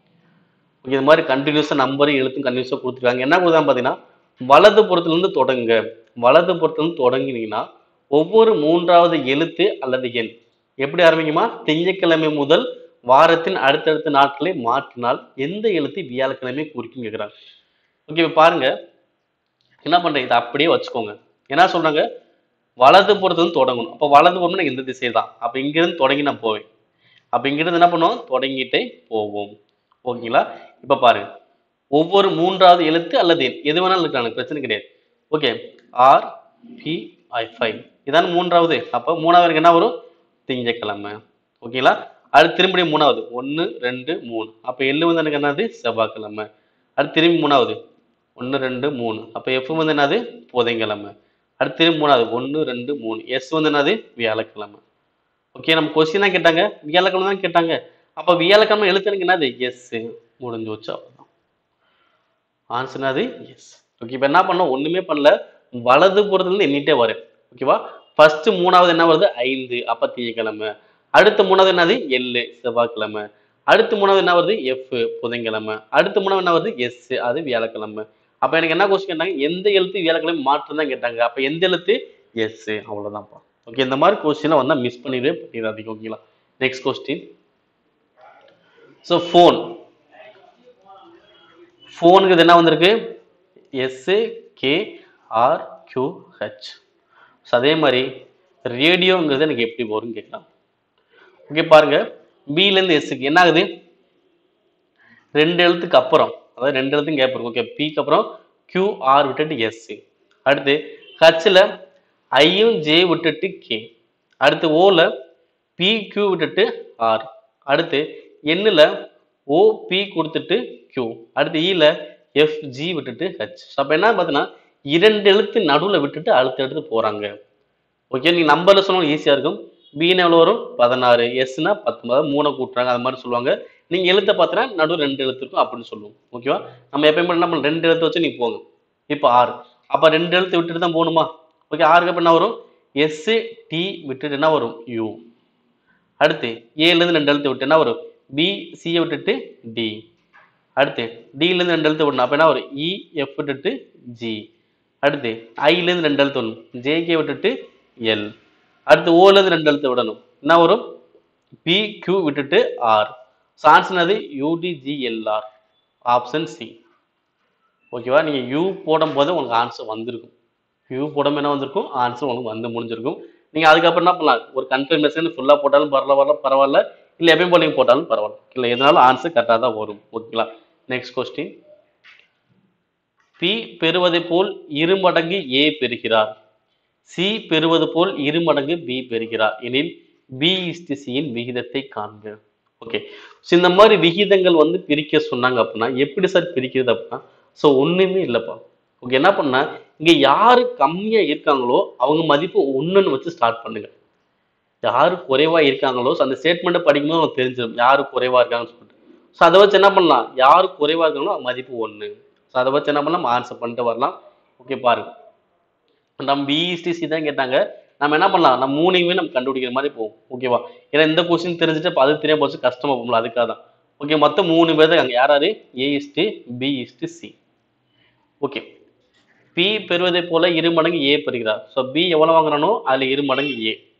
இது மாதிரி கண்டினியூஸாக நம்பரும் எழுத்தும் கண்டினியூஸாக கொடுத்துருக்காங்க என்ன கொடுத்தாங்க பார்த்தீங்கன்னா வலது புறத்துலேருந்து தொடங்க வலது புறத்துலேருந்து தொடங்கினீங்கன்னா ஒவ்வொரு மூன்றாவது எழுத்து அல்லது எண் எப்படி ஆரம்பிக்குமா திங்கட்கிழமை முதல் வாரத்தின் அடுத்தடுத்த நாட்களை மாற்றினால் எந்த எழுத்து வியாழக்கிழமை குறிக்கும் கேட்குறாங்க ஓகே இப்போ பாருங்க என்ன பண்றீங்க இதை அப்படியே வச்சுக்கோங்க என்ன சொல்றாங்க வலது புறத்துலேருந்து தொடங்கணும் அப்போ வலது புறம் எனக்கு இந்த திசை தான் அப்போ இங்கிருந்து தொடங்கி நான் போவேன் அப்போ இங்கிருந்து என்ன பண்ணுவோம் தொடங்கிட்டே போவோம் ஓகேங்களா இப்போ பாருங்க ஒவ்வொரு மூன்றாவது எழுத்து அல்லது எண் எது வேணாலும் இருக்கலாம் எனக்கு பிரச்சனை கிடையாது okay R P I five இதான் மூன்றாவது அப்போ மூணாவது எனக்கு என்ன வரும் திங்கக்கிழமை ஓகேங்களா அடுத்து திரும்பி மூணாவது ஒன்று ரெண்டு மூணு அப்போ எள்ளு வந்து எனக்கு என்னது செவ்வாய்க்கிழமை அடுத்து திரும்பி மூணாவது ஒன்று ரெண்டு மூணு அப்போ எஃப் வந்து என்னது புதன்கிழமை அடுத்து திரும்பி மூணாவது ஒன்று ரெண்டு மூணு எஸ் வந்து என்னது வியாழக்கிழமை ஓகே நம்ம கொஸ்டின் தான் கேட்டாங்க வியாழக்கிழமை தான் கேட்டாங்க அப்போ வியாழக்கிழமை எழுத்து எனக்கு என்னது எஸ் முடிஞ்சு வச்சு அவ்வளோதான் ஆன்சர் என்னது எஸ் ஓகே இப்போ என்ன பண்ணோம் ஒன்றுமே பண்ணல வலது புறத்துலேருந்து எண்ணிட்டே வரேன் ஓகேவா ஃபர்ஸ்ட் மூணாவது என்ன வருது ஐந்து அப்போ திங்கக்கிழமை அடுத்த மூணாவது என்னது எள்ளு செவ்வாய்க்கிழமை அடுத்த மூணாவது என்ன வருது எஃப் புதன்கிழமை அடுத்த மூணாவது என்ன வருது எஸ் அது வியாழக்கிழமை அப்போ எனக்கு என்ன கொஸ்டின் கேட்டாங்க எந்த எழுத்து வியாழக்கிழமை மாற்றம் தான் கேட்டாங்க அப்போ எந்த எழுத்து எஸ் அவ்வளோதான்ப்பா ஓகே இந்த மாதிரி கொஸ்டினை வந்தால் மிஸ் பண்ணிடவே பண்ணிடாதீங்க ஓகேங்களா நெக்ஸ்ட் கொஸ்டின் ஸோ ஃபோன் ஃபோனுக்கு என்ன வந்திருக்கு S K R Q H so அதே மாதிரி ரேடியோங்கிறது எனக்கு எப்படி வரும்னு கேட்கலாம் ஓகே பாருங்க பிலேருந்து எஸ்ஸுக்கு என்ன ஆகுது ரெண்டு எழுத்துக்கு அப்புறம் அதாவது ரெண்டு எழுத்துக்கும் கேப் இருக்கும் ஓகே பிக்கு அப்புறம் கியூ ஆர் விட்டுட்டு எஸ் அடுத்து ஹச்சில் ஐயும் ஜே விட்டுட்டு கே அடுத்து ஓல பி கியூ விட்டுட்டு ஆர் அடுத்து எண்ணில் ஓ பி கொடுத்துட்டு கியூ அடுத்து ஈல எஃப் ஜி விட்டுட்டு ஹெச் அப்போ என்ன பார்த்தீங்கன்னா இரண்டு எழுத்து நடுவில் விட்டுட்டு அடுத்த எழுத்து போகிறாங்க ஓகே நீங்கள் நம்பரில் சொன்னாலும் ஈஸியாக இருக்கும் பின்னு எவ்வளோ வரும் பதினாறு எஸ்னா பத்தொன்பது மூணை கூட்டுறாங்க அது மாதிரி சொல்லுவாங்க நீங்கள் எழுத்தை பார்த்தீங்கன்னா நடுவு ரெண்டு எழுத்து இருக்கும் அப்படின்னு சொல்லுவோம் ஓகேவா நம்ம எப்பயுமே என்ன பண்ணலாம் ரெண்டு எழுத்து வச்சு நீங்கள் போங்க இப்போ ஆறு அப்போ ரெண்டு எழுத்து விட்டுட்டு தான் போகணுமா ஓகே ஆறுக்கு அப்புறம் என்ன வரும் எஸ் டி விட்டுட்டு என்ன வரும் யூ அடுத்து ஏலேருந்து ரெண்டு எழுத்து விட்டு என்ன வரும் பி சியை விட்டுட்டு டி அடுத்து டிலேருந்து ரெண்டு எழுத்து விடணும் அப்போ என்ன வரும் இ எஃப் விட்டுட்டு ஜி அடுத்து ஐலேருந்து ரெண்டு எழுத்து விடணும் ஜேகே விட்டுட்டு எல் அடுத்து ஓலேருந்து ரெண்டு எழுத்து விடணும் என்ன வரும் பி கியூ விட்டுட்டு ஆர் ஆன்சர் அது யூடிஜிஎல்ஆர் ஆப்ஷன் சி ஓகேவா நீங்கள் யூ போடும்போது உங்களுக்கு ஆன்சர் வந்திருக்கும் யூ போடாம என்ன வந்திருக்கும் ஆன்சர் உங்களுக்கு வந்து முடிஞ்சிருக்கும் நீங்கள் அதுக்கப்புறம் என்ன பண்ணலாம் ஒரு கன்ஃபர்மேஷன் ஃபுல்லாக போட்டாலும் பரவாயில்ல வரல பரவாயில்ல இல்லை எப்பயும் போல நீங்கள் போட்டாலும் பரவாயில்ல இல்லை எதனாலும் ஆன்சர் கரெக்டாக தான் வரும் ஓகேங்களா நெக்ஸ்ட் கொஸ்டின் பி பெறுவதை போல் இரு மடங்கு ஏ பெறுகிறார் சி பெறுவது போல் இரு மடங்கு பி பெறுகிறார் எனில் பி இஸ்டி சியின் விகிதத்தை காண்க ஓகே ஸோ இந்த மாதிரி விகிதங்கள் வந்து பிரிக்க சொன்னாங்க அப்படின்னா எப்படி சார் பிரிக்கிறது அப்படின்னா ஸோ ஒன்றுமே இல்லைப்பா ஓகே என்ன பண்ணா இங்கே யாரு கம்மியாக இருக்காங்களோ அவங்க மதிப்பு ஒன்றுன்னு வச்சு ஸ்டார்ட் பண்ணுங்க யாரு குறைவா இருக்காங்களோ so அந்த ஸ்டேட்மெண்ட்டை படிக்கும்போது உங்களுக்கு தெரிஞ்சிடும் யாரு குறைவா இருக்காங்கன்னு சொல்லிட்டு ஸோ அதை வச்சு என்ன பண்ணலாம் யாரு குறைவா இருக்காங்களோ அவங்க மதிப்பு ஒன்று ஸோ அதை வச்சு என்ன பண்ணலாம் ஆன்சர் பண்ணிட்டு வரலாம் ஓகே பாருங்க நம்ம பிஇஸ்டிசி தான் கேட்டாங்க நம்ம என்ன பண்ணலாம் நம்ம மூணையுமே நம்ம கண்டுபிடிக்கிற மாதிரி போவோம் ஓகேவா ஏன்னா இந்த கொஸ்டின் தெரிஞ்சுட்டு அப்ப அது தெரியாம போச்சு கஷ்டமா போகல அதுக்காக தான் ஓகே மொத்தம் மூணு பேர் தான் அங்கே யார் யாரு A is to B is to C okay B பெறுவதை போல இரு மடங்கு ஏ பெறுகிறார் ஸோ பி எவ்வளோ வாங்குறானோ அதில் இரு மடங்கு ஏ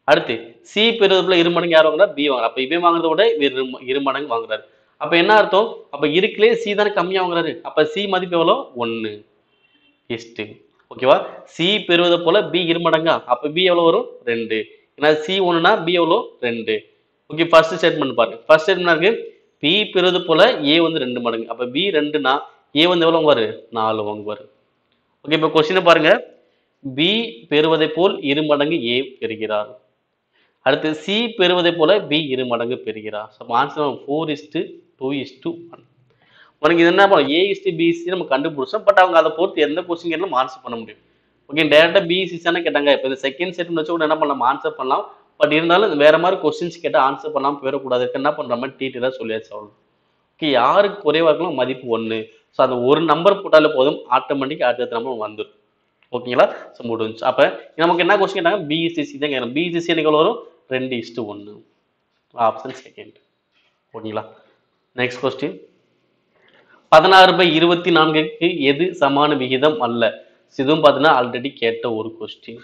அடுத்து சி பெறுவதுல இரு மடங்கு யார் வாங்குறா பி வாங்குறா அப்ப இவன் வாங்குறத விட இவர் இரு இரு மடங்கு வாங்குறாரு அப்ப என்ன அர்த்தம் அப்ப இருக்கலே சி தானே கம்மியா வாங்குறாரு அப்ப சி மதிப்பு எவ்வளோ ஒன்னு இஸ்டு ஓகேவா சி பெறுவதை போல பி இரு மடங்கா அப்ப பி எவ்வளவு வரும் ரெண்டு ஏன்னா சி ஒண்ணுனா பி எவ்வளோ ரெண்டு ஓகே ஃபர்ஸ்ட் ஸ்டேட்மெண்ட் பாருங்க ஃபர்ஸ்ட் ஸ்டேட்மெண்ட் இருக்கு பி பெறுவது போல ஏ வந்து ரெண்டு மடங்கு அப்ப பி ரெண்டுனா ஏ வந்து எவ்வளவு வாங்குவாரு நாலு வாங்குவாரு ஓகே இப்போ கொஸ்டினை பாருங்க பி பெறுவதை போல் இரு மடங்கு ஏ பெறுகிறார் அடுத்து சி பெறுவதை போல பி இரு மடங்கு பெறுகிறார் so answer four is to two is to one உனக்கு இது என்ன பண்ணும் ஏ இஸ்டு பிசி நம்ம கண்டுபிடிச்சோம் பட் அவங்க அதை பொறுத்து எந்த கொஸ்டின் கேட்டாலும் ஆன்சர் பண்ண முடியும் ஓகே டேரெக்டாக பிசி தானே கேட்டாங்க இப்போ இந்த செகண்ட் செட் வச்சு கூட என்ன பண்ணலாம் ஆன்சர் பண்ணலாம் பட் இருந்தாலும் வேற மாதிரி கொஸ்டின்ஸ் கேட்டால் ஆன்சர் பண்ணாமல் போயிடக்கூடாது இதுக்கு என்ன பண்ணுற மாதிரி டீட்டெயிலாக சொல்லியாச்சு அவ்வளோ ஓகே யாருக்கு குறைவாக இருக்கலாம் மதிப்பு ஒன்று ஸோ அந்த ஒரு நம்பர் போட்டாலே போதும் ஆட்டோமேட்டிக் அடுத்த நம்பர் வந்துடும் ஓகேங்களா ஸோ முடிஞ்சு அப்போ நமக்கு என்ன கொஸ்டின் கேட்டாங்க பிசிசி தான் கேட்கணும் பிசிசி எனக்கு எவ்வளோ வரும் ரெண்டு இஸ்டு ஒன்று ஆப்ஷன் செகண்ட் ஓகேங்களா நெக்ஸ்ட் கொஸ்டின் பதினாறு பை இருபத்தி நான்குக்கு எது சமான விகிதம் அல்ல இதுவும் பார்த்தீங்கன்னா ஆல்ரெடி கேட்ட ஒரு கொஸ்டின்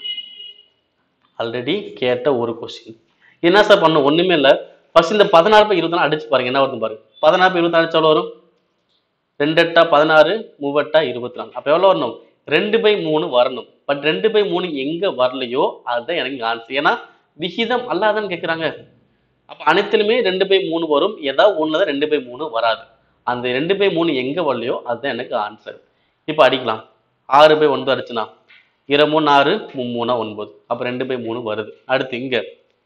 ஆல்ரெடி கேட்ட ஒரு கொஸ்டின் என்ன சார் பண்ணும் ஒண்ணுமே இல்லை ஃபர்ஸ்ட் இந்த பதினாறு பை இருபத்தி நாலு அடிச்சு பாருங்க என்ன வருது பாருங்க பதினாறு பை இருபத்தி நாலு அடிச்சா எவ்வளவு வரும் ரெண்டு எட்டா பதினாறு மூவெட்டா இருபத்தி நாலு அப்போ எவ்வளோ வரணும் ரெண்டு பை மூணு வரணும் பட் ரெண்டு பை மூணு எங்க வரலையோ அதுதான் எனக்கு ஆன்சர் ஏன்னா விகிதம் அல்லாதான்னு கேட்குறாங்க அப்போ அனைத்திலுமே ரெண்டு பை மூணு வரும் ஏதாவது ஒன்று தான் ரெண்டு பை மூணு வராது அந்த ரெண்டு பை மூணு எங்க வரலையோ அதுதான் எனக்கு ஆன்சர் இப்போ அடிக்கலாம் ஆறு பை ஒன்பது அடிச்சுனா இரமூணு ஆறு மும்மூணா ஒன்பது அப்போ ரெண்டு பை மூணு வருது அடுத்து இங்க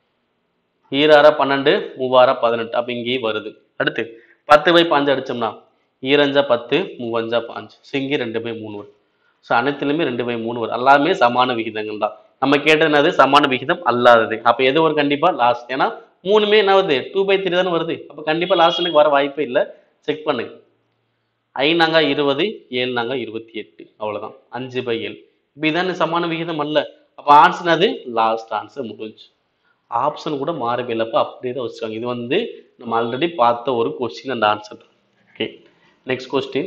ஈராறா பன்னெண்டு மூவாரா பதினெட்டு அப்போ இங்கேயும் வருது அடுத்து பத்து பை பாஞ்சு அடிச்சோம்னா ஈரஞ்சா பத்து மூவஞ்சா பாஞ்சு ஸோ இங்கே ரெண்டு பை மூணு வரும் ஸோ அனைத்துலையுமே ரெண்டு பை மூணு வரும் எல்லாமே சமான விகிதங்கள் தான் நம்ம கேட்டது என்னது சமான விகிதம் அல்லாதது அப்போ எது ஒரு கண்டிப்பா லாஸ்ட் ஏன்னா மூணுமே என்ன வருது டூ பை த்ரீ தானே வருது அப்போ கண்டிப்பா லாஸ்ட் எனக்கு வர வாய்ப்பே இல்லை செக் பண்ணுங்க ஐநாங்க இருபது ஏழு நாங்க இருபத்தி எட்டு அவ்வளவுதான் அஞ்சு பை ஏழு இப்போ இதான சமான விகிதம் அல்ல அப்போ ஆன்சர் அது லாஸ்ட் ஆன்சர் முடிஞ்சு ஆப்ஷன் கூட மாறவே இல்லை அப்போ அப்படியே தான் வச்சுக்காங்க இது வந்து நம்ம ஆல்ரெடி பார்த்த ஒரு கொஸ்டின் அந்த answer okay next question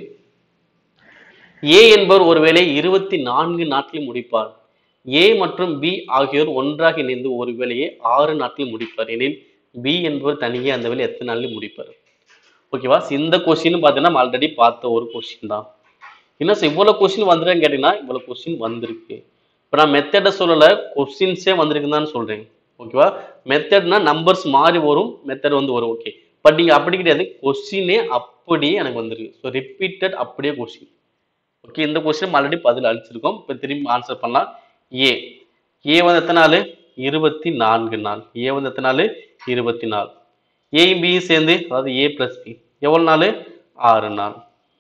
A என்பவர் ஒருவேளை இருபத்தி நான்கு நாட்களில் முடிப்பார் ஏ மற்றும் பி ஆகியோர் ஒன்றாக இணைந்து ஒரு வேலையை ஆறு நாட்களில் முடிப்பார் எனில் பி என்பவர் தனியே அந்த வேலையை எத்தனை நாளில் முடிப்பார் ஓகேவா இந்த கொஸ்டின் பார்த்தீங்கன்னா நம்ம ஆல்ரெடி பார்த்த ஒரு கொஸ்டின் தான் என்ன சார் இவ்வளோ கொஸ்டின் வந்துருன்னு கேட்டிங்கன்னா இவ்வளோ கொஸ்டின் வந்திருக்கு இப்போ நான் மெத்தடை சொல்லலை கொஸ்டின்ஸே வந்திருக்குன்னு தான் சொல்கிறேன் ஓகேவா மெத்தட்னா நம்பர்ஸ் மாறி வரும் மெத்தட் வந்து வரும் ஓகே பட் நீங்கள் அப்படி கிடையாது கொஸ்டினே அப்படியே எனக்கு வந்திருக்கு ஸோ ரிப்பீட்டட் அப்படியே கொஸ்டின் ஓகே இந்த கொஸ்டின் ஆல்ரெடி பதில் அழிச்சிருக்கோம் இப்போ திரும்பி ஆன்சர் பண்ணலாம் ஏ ஏ வந்து எத்தனை நாள் இருபத்தி நான்கு நாள் ஏ வந்து எத்தனை நாள் இருபத்தி நாலு ஏயும் பியும் சேர்ந்து அதாவது ஏ பிளஸ் பி எவ்வளோ நாள் ஆறு நாள்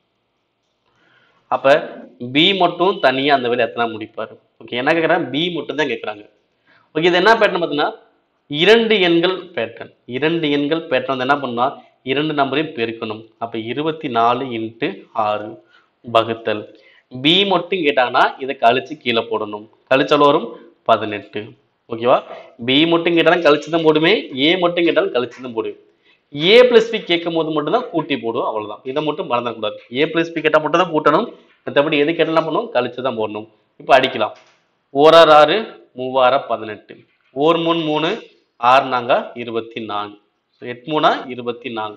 அப்போ பி மட்டும் தனியாக அந்த வேலை எத்தனை முடிப்பார் ஓகே என்ன கேட்குறேன் பி மட்டும் தான் கேட்குறாங்க ஓகே இது என்ன பேட்டர்ன் பார்த்தீங்கன்னா இரண்டு எண்கள் பேட்டர்ன் இரண்டு எண்கள் பேட்டர்ன் வந்து என்ன பண்ணா இரண்டு நம்பரையும் பெருக்கணும் அப்போ இருபத்தி நாலு இன்ட்டு ஆறு வகுத்தல் பி மட்டும் கேட்டாங்கன்னா இதை கழிச்சு கீழே போடணும் கழிச்சாலும் வரும் பதினெட்டு ஓகேவா பி மட்டும் கேட்டாலும் கழிச்சு தான் போடுமே ஏ மட்டும் கேட்டாலும் கழிச்சு தான் போடுவேன் ஏ பிளஸ் பி கேட்கும் போது மட்டும் தான் கூட்டி போடுவோம் அவ்வளவுதான் இதை மட்டும் மறந்துடக்கூடாது ஏ பிளஸ் பி கேட்டால் மட்டும் தான் கூட்டணும் மற்றபடி எது கேட்டாலும் என்ன பண்ணணும் கழிச்சு தான் போடணும் இப்போ அடிக்கலாம் ஓராறு ஆறு மூவாறு பதினெட்டு ஓர் மூணு மூணு ஆறு நாங்க இருபத்தி நான்கு So, எட்டு மூணா இருபத்தி நாலு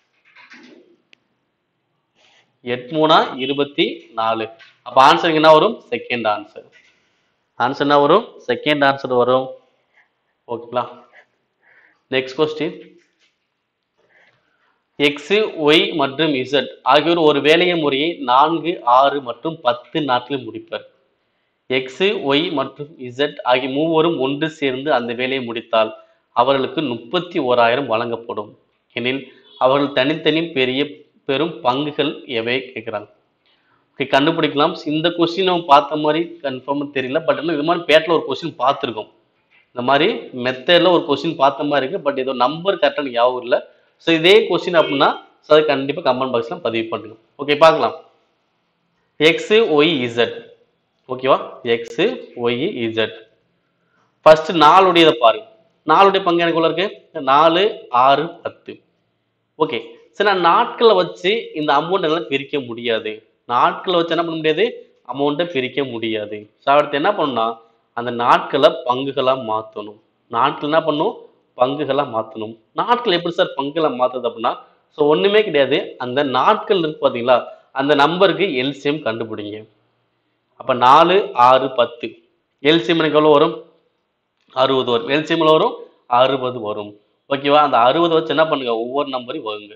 எட்டு மூணா இருபத்தி நாலு அப்ப ஆன்சர் என்ன வரும் செகண்ட் ஆன்சர் ஆன்சர் என்ன வரும் செகண்ட் ஆன்சர் வரும் ஓகேங்களா நெக்ஸ்ட் கொஸ்டின் எக்ஸ் ஒய் மற்றும் இசட் ஆகியோர் ஒரு வேலையை முறையை நான்கு ஆறு மற்றும் பத்து நாட்களில் முடிப்பர் எக்ஸ் ஒய் மற்றும் இசட் ஆகிய மூவரும் ஒன்று சேர்ந்து அந்த வேலையை முடித்தால் அவர்களுக்கு முப்பத்தி ஓராயிரம் வழங்கப்படும் எனில் அவர்கள் தனித்தனி பெரிய பெரும் பங்குகள் எவை கேட்குறாங்க ஓகே கண்டுபிடிக்கலாம் இந்த கொஸ்டின் நம்ம பார்த்த மாதிரி கன்ஃபார்மாக தெரியல பட் ஆனால் இது மாதிரி பேட்டில் ஒரு கொஸ்டின் பார்த்துருக்கோம் இந்த மாதிரி மெத்தடில் ஒரு கொஸ்டின் பார்த்த மாதிரி இருக்கு பட் ஏதோ நம்பர் கரெக்டாக எனக்கு ஞாபகம் இல்லை ஸோ இதே கொஸ்டின் அப்படின்னா ஸோ அதை கண்டிப்பாக கமெண்ட் பாக்ஸில் பதிவு பண்ணுங்க ஓகே பார்க்கலாம் எக்ஸு ஒய் இசட் ஓகேவா எக்ஸு ஒய் இசட் ஃபர்ஸ்ட் நாலுடையதை பாருங்க நாலுடைய பங்கு எனக்குள்ள இருக்கு நாலு ஆறு பத்து ஓகே சரி நான் நாட்களை வச்சு இந்த அமௌண்ட் எல்லாம் பிரிக்க முடியாது நாட்களை வச்சு என்ன பண்ண முடியாது அமௌண்ட்டை பிரிக்க முடியாது ஸோ அடுத்து என்ன பண்ணணும்னா அந்த நாட்களை பங்குகளா மாற்றணும் நாட்கள் என்ன பண்ணும் பங்குகளா மாற்றணும் நாட்கள் எப்படி சார் பங்குகளை மாற்றுது அப்படின்னா ஸோ ஒண்ணுமே கிடையாது அந்த நாட்கள் இருக்கு பார்த்தீங்களா அந்த நம்பருக்கு எல்சிஎம் கண்டுபிடிங்க அப்ப நாலு ஆறு பத்து எல்சிஎம் எனக்கு எவ்வளோ வரும் அறுபது வரும் எல்சிஎம்ல வரும் அறுபது வரும் ஓகேவா அந்த அறுபது வச்சு என்ன பண்ணுங்க ஒவ்வொரு நம்பரையும் வகுங்க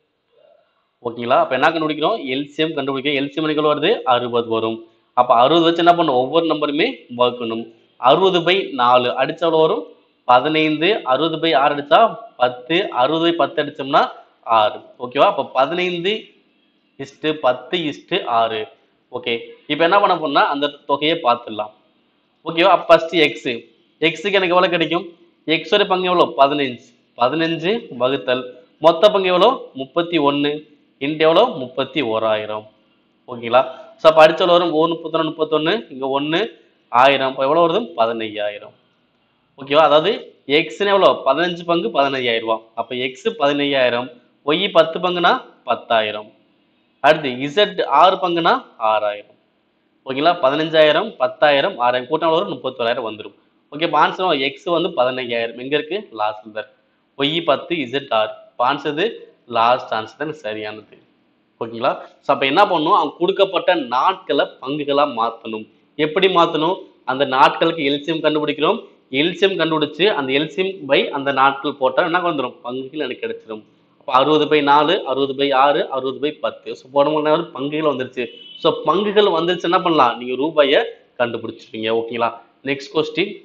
ஓகேங்களா அப்ப என்ன கண்டுபிடிக்கிறோம் எல்சிஎம் கண்டுபிடிக்க எல்சிஎம் எனக்கு எவ்வளவு வருது அறுபது வரும் அப்ப அறுபது வச்சு என்ன பண்ணும் ஒவ்வொரு நம்பருமே வகுக்கணும் அறுபது பை நாலு அடிச்சா எவ்வளவு வரும் பதினைந்து அறுபது பை ஆறு அடிச்சா பத்து அறுபது பை பத்து அடிச்சோம்னா ஆறு ஓகேவா அப்ப பதினைந்து இஸ்டு பத்து இஸ்டு ஆறு ஓகே இப்போ என்ன பண்ண போறோம்னா அந்த தொகையை பார்த்துடலாம் ஓகேவா அப்போ ஃபர்ஸ்ட் எக்ஸ் எக்ஸுக்கு எனக்கு எவ்வளோ கிடைக்கும் எக்ஸோட பங்கு எவ்வளோ பதினஞ்சு பதினஞ்சு வகுத்தல் மொத்த பங்கு எவ்வளோ முப்பத்தி ஒன்று இன்ட்டு எவ்வளோ முப்பத்தி ஓராயிரம் ஓகேங்களா ஸோ அப்போ அடிச்சல் வரும் ஒரு முப்பத்தொன்று முப்பத்தொன்று இங்கே ஒன்று ஆயிரம் இப்போ எவ்வளோ வருது பதினையாயிரம் ஓகேவா அதாவது எக்ஸ்னு எவ்வளோ பதினஞ்சு பங்கு பதினையாயிரம் ரூபா அப்போ எக்ஸ் பதினையாயிரம் ஒய் பத்து பங்குனா பத்தாயிரம் அடுத்து இசட் ஆறு பங்குனா ஆறாயிரம் ஓகேங்களா பதினஞ்சாயிரம் பத்தாயிரம் ஆறாயிரம் கூட்டம் வரும் முப்பத்தோராயிரம் வந்துடும் ஓகே இப்போ ஆன்சர் எக்ஸ் வந்து பதினையாயிரம் எங்க இருக்கு லாஸ்ட் தான் ஒய் பத்து இசட் ஆறு இப்போ ஆன்சர் லாஸ்ட் ஆன்சர் தான் சரியானது ஓகேங்களா ஸோ அப்போ என்ன பண்ணணும் அவங்க கொடுக்கப்பட்ட நாட்களை பங்குகளா மாற்றணும் எப்படி மாற்றணும் அந்த நாட்களுக்கு எல்சியம் கண்டுபிடிக்கிறோம் எல்சியம் கண்டுபிடிச்சு அந்த எல்சியம் பை அந்த நாட்கள் போட்டால் என்ன வந்துடும் பங்குகள் எனக்கு கிடைச்சிடும் அப்போ அறுபது பை நாலு அறுபது பை ஆறு அறுபது பை பத்து ஸோ போடும்போது பங்குகள் வந்துருச்சு ஸோ பங்குகள் வந்துருச்சு என்ன பண்ணலாம் நீங்கள் ரூபாயை கண்டுபிடிச்சிருவீங்க ஓகேங்களா next question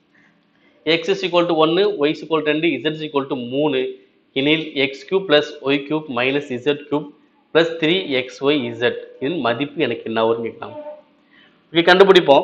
X is equal to ஒன்று ஒய் இஸ் ஈக்குவல் ரெண்டு இசட் இஸ் ஈக்குவல் டு மூணு எனில் X cube plus Y cube minus Z cube plus three X Y Z இதன் மதிப்பு எனக்கு என்ன வரும்னு கேட்கலாம் ஓகே கண்டுபிடிப்போம்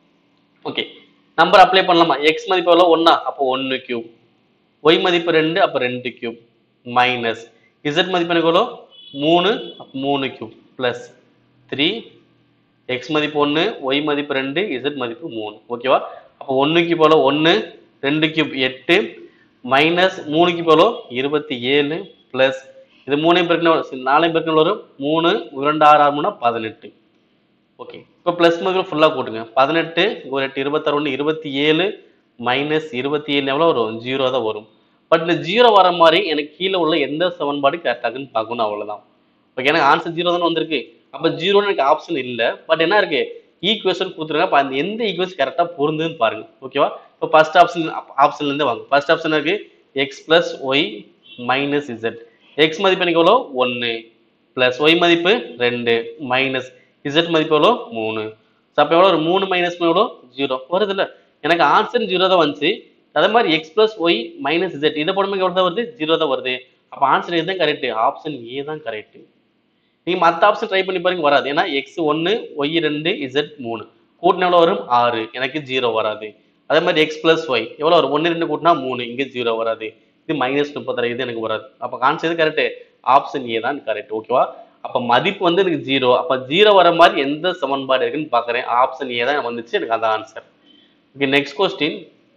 ஓகே நம்பர் அப்ளை பண்ணலாமா எக்ஸ் மதிப்பு எவ்வளோ ஒன்றா அப்போ ஒன்று கியூப் ஒய் மதிப்பு ரெண்டு அப்போ ரெண்டு கியூப் மைனஸ் இசட் மதிப்பு எனக்கு எவ்வளோ மூணு அப்போ மூணு கியூப் ப்ளஸ் த்ரீ எக்ஸ் மதிப்பு ஒன்று ஒய் மதிப்பு ரெண்டு இசட் மதிப்பு மூணு ஓகேவா அப்போ ஒன்றுக்கு போல ஒன்று ரெண்டு கியூப் எட்டு மைனஸ் மூணுக்கு போல இருபத்தி ஏழு ப்ளஸ் இது மூணையும் பெருக்கணும் நாலையும் பெருக்கணும் வரும் மூணு இரண்டு ஆறு ஆறு மூணா பதினெட்டு ஓகே இப்போ ப்ளஸ் மதிப்பு ஃபுல்லாக கூட்டுங்க பதினெட்டு ஒரு எட்டு இருபத்தாறு ஒன்று இருபத்தி ஏழு மைனஸ் இருபத்தி ஏழு எவ்வளோ வரும் ஜீரோ தான் வரும் பட் இந்த ஜீரோ வர மாதிரி எனக்கு கீழே உள்ள எந்த சமன்பாடு கரெக்டாகுன்னு பார்க்கணும் அவ்வளோதான் ஓகே எனக்கு ஆன்சர் ஜீரோ தானே வந்திருக்கு அப்போ ஜீரோன்னு எனக்கு ஆப்ஷன் இல்லை பட் என்ன இருக்கு ஈக்குவேஷன் கொடுத்துருங்க அப்போ அந்த எந்த ஈக்குவேஷன் கரெக்டாக பொருந்துன்னு பாருங்க ஓகேவா இப்போ ஃபர்ஸ்ட் ஆப்ஷன் ஆப்ஷன்லேருந்து வாங்க ஃபர்ஸ்ட் ஆப்ஷன் இருக்கு X plus Y minus Z X மதிப்பு எனக்கு எவ்வளோ ஒன்று ப்ளஸ் ஒய் மதிப்பு ரெண்டு மைனஸ் இசட் மதிப்பு எவ்வளோ மூணு ஸோ அப்போ எவ்வளோ ஒரு மூணு மைனஸ் எவ்வளோ ஜீரோ வருதுல்ல எனக்கு ஆன்சர் ஜீரோ தான் வந்துச்சு அதே மாதிரி x plus Y minus z இதை போடும்போது எவ்வளோ தான் வருது ஜீரோ தான் வருது அப்போ ஆன்சர் எது தான் கரெக்ட் ஆப்ஷன் ஏ தான் கரெக்ட் நீங்க மற்ற ஆப்ஷன் ட்ரை பண்ணி பாருங்க வராது ஏன்னா எக்ஸ் ஒன்று ஒய் ரெண்டு இசட் மூணு கூட்டின எவ்வளோ வரும் ஆறு எனக்கு ஜீரோ வராது அதே மாதிரி எக்ஸ் பிளஸ் ஒய் எவ்வளோ வரும் ஒன்று ரெண்டு கூட்டினா மூணு இங்கே ஜீரோ வராது இது மைனஸ் முப்பத்தாறு இது எனக்கு வராது அப்போ ஆன்சர் எது கரெக்ட் ஆப்ஷன் ஏ தான் கரெக்ட் ஓகேவா அப்போ மதிப்பு வந்து எனக்கு ஜீரோ அப்போ ஜீரோ வர மாதிரி எந்த சமன்பாடு இருக்குன்னு பார்க்குறேன் ஆப்ஷன் ஏ தான் வந்துச்சு எனக்கு அதான் answer okay next question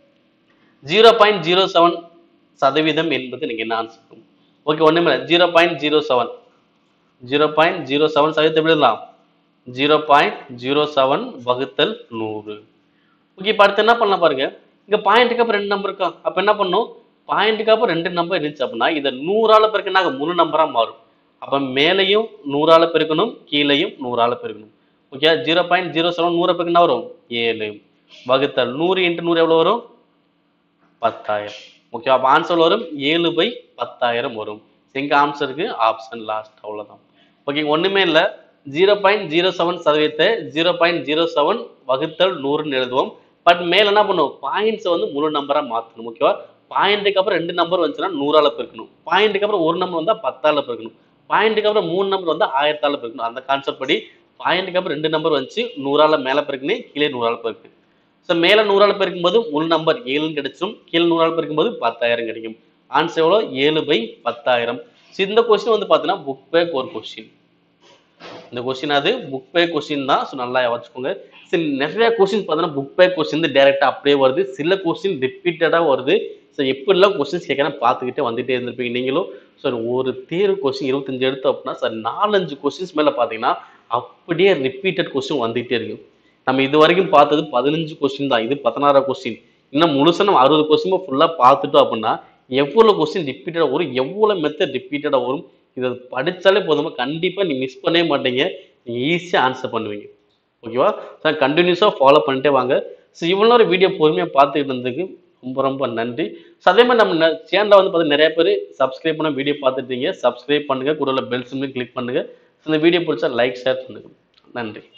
zero point zero seven சதவீதம் என்பது எனக்கு என்ன ஆன்சர் ஓகே ஒன்றுமே இல்லை zero point zero seven zero point zero seven சதவீதம் எப்படி எழுதலாம் ஜீரோ பாயிண்ட் ஜீரோ செவன் வகுத்தல் நூறு ஓகே இப்போ அடுத்து என்ன பண்ணலாம் பாருங்க இங்க பாயிண்ட்டுக்கு அப்புறம் ரெண்டு நம்பர் இருக்கா அப்போ என்ன பண்ணும் பாயிண்ட்டுக்கு அப்புறம் ரெண்டு நம்பர் இருந்துச்சு அப்படின்னா இதை நூறால பெருக்கினா முழு நம்பரா மாறும் அப்போ மேலையும் நூறால பெருக்கணும் கீழையும் நூறால பெருக்கணும் okay zero point zero seven நூறை பெருக்கினா வரும் ஏழு வகுத்தல் நூறு இன்ட்டு நூறு எவ்வளோ வரும் பத்தாயிரம் ஓகே அப்போ ஆன்சர் வரும் ஏழு பை பத்தாயிரம் வரும் எங்க ஆன்சருக்கு ஆப்ஷன் லாஸ்ட் அவ்வளோதான் ஓகே ஒண்ணுமே இல்லை ஜீரோ பாயிண்ட் ஜீரோ செவன் சதவீதத்தை ஜீரோ பாயிண்ட் ஜீரோ செவன் வகுத்தல் நூறுன்னு எழுதுவோம் பட் மேல என்ன பண்ணுவோம் பாயிண்ட்ஸை வந்து முழு நம்பரா மாற்றணும் ஓகேவா பாயிண்ட்டுக்கு அப்புறம் ரெண்டு நம்பர் வந்துச்சுன்னா நூறால பெருக்கணும் பாயிண்ட்டுக்கு அப்புறம் ஒரு நம்பர் வந்தா பத்தால பெருக்கணும் பாயிண்ட்டுக்கு அப்புறம் மூணு நம்பர் வந்தா ஆயிரத்தால பெருக்கணும் அந்த கான்செப்ட் படி பாயிண்ட்டுக்கு அப்புறம் ரெண்டு நம்பர் வந்துச்சு நூறால மேல பெருக்கணும் கீழே நூறால பெருக்கு ஸோ மேல நூறால பெருக்கும் போது முழு நம்பர் ஏழுன்னு கிடைச்சிடும் கீழே நூறால பெருக்கும் போது பத்தாயிரம் கிடைக்கும் ஆன்சர் எவ்வளோ ஏழு பை பத்தாயிரம் ஸோ இந்த கொஸ்டின் வந்து பார்த்தீங்கன்னா புக் பேக் ஒரு கொஸ்டின் இந்த கொஸ்டின் அது புக் பேக் கொஸ்டின் தான் ஸோ நல்லா வச்சுக்கோங்க சரி நிறைய கொஸ்டின் பார்த்தீங்கன்னா புக் பேக் கொஸ்டின் வந்து டேரெக்டாக அப்படியே வருது சில கொஸ்டின் ரிப்பீட்டடாக வருது ஸோ எப்படிலாம் கொஸ்டின்ஸ் கேட்கறேன் பார்த்துக்கிட்டே வந்துட்டே இருந்திருப்பீங்க நீங்களும் சார் ஒரு தேர்வு கொஸ்டின் இருபத்தஞ்சு எடுத்தோம் அப்படின்னா சார் நாலஞ்சு கொஸ்டின்ஸ் மேலே பார்த்தீங்கன்னா அப்படியே ரிப்பீட்டட் கொஸ்டின் வந்துகிட்டே இருக்கு நம்ம இது வரைக்கும் பார்த்தது பதினஞ்சு கொஸ்டின் தான் இது பதினாறாம் கொஸ்டின் இன்னும் முழுசாக நம்ம அறுபது கொஸ்டின் ஃபுல்லாக பார்த்துட்டோம் அப்படின்னா எவ்வளோ கொஸ்டின் ரிப்பீட்டடாக வரும் எவ்வளோ மெத்தட் ரிப்பீட்டடாக வரும் இதை படித்தாலே போதுமா கண்டிப்பாக நீ மிஸ் பண்ணவே மாட்டீங்க நீங்கள் ஈஸியாக ஆன்சர் பண்ணுவீங்க ஓகேவா சார் கண்டினியூஸாக ஃபாலோ பண்ணிட்டே வாங்க ஸோ இவ்வளோ நேரம் வீடியோ பொறுமையாக பார்த்துக்கிட்டு இருந்ததுக்கு ரொம்ப ரொம்ப நன்றி ஸோ அதே மாதிரி நம்ம சேனலில் வந்து பார்த்தீங்கன்னா நிறைய பேர் சப்ஸ்கிரைப் பண்ண வீடியோ பார்த்துட்டீங்க சப்ஸ்கிரைப் பண்ணுங்கள் கூட பெல் சிம்லையும் கிளிக் பண்ணுங்கள் ஸோ இந்த வீடியோ பிடிச்சா லைக் ஷேர் பண்ணுங்கள் நன்றி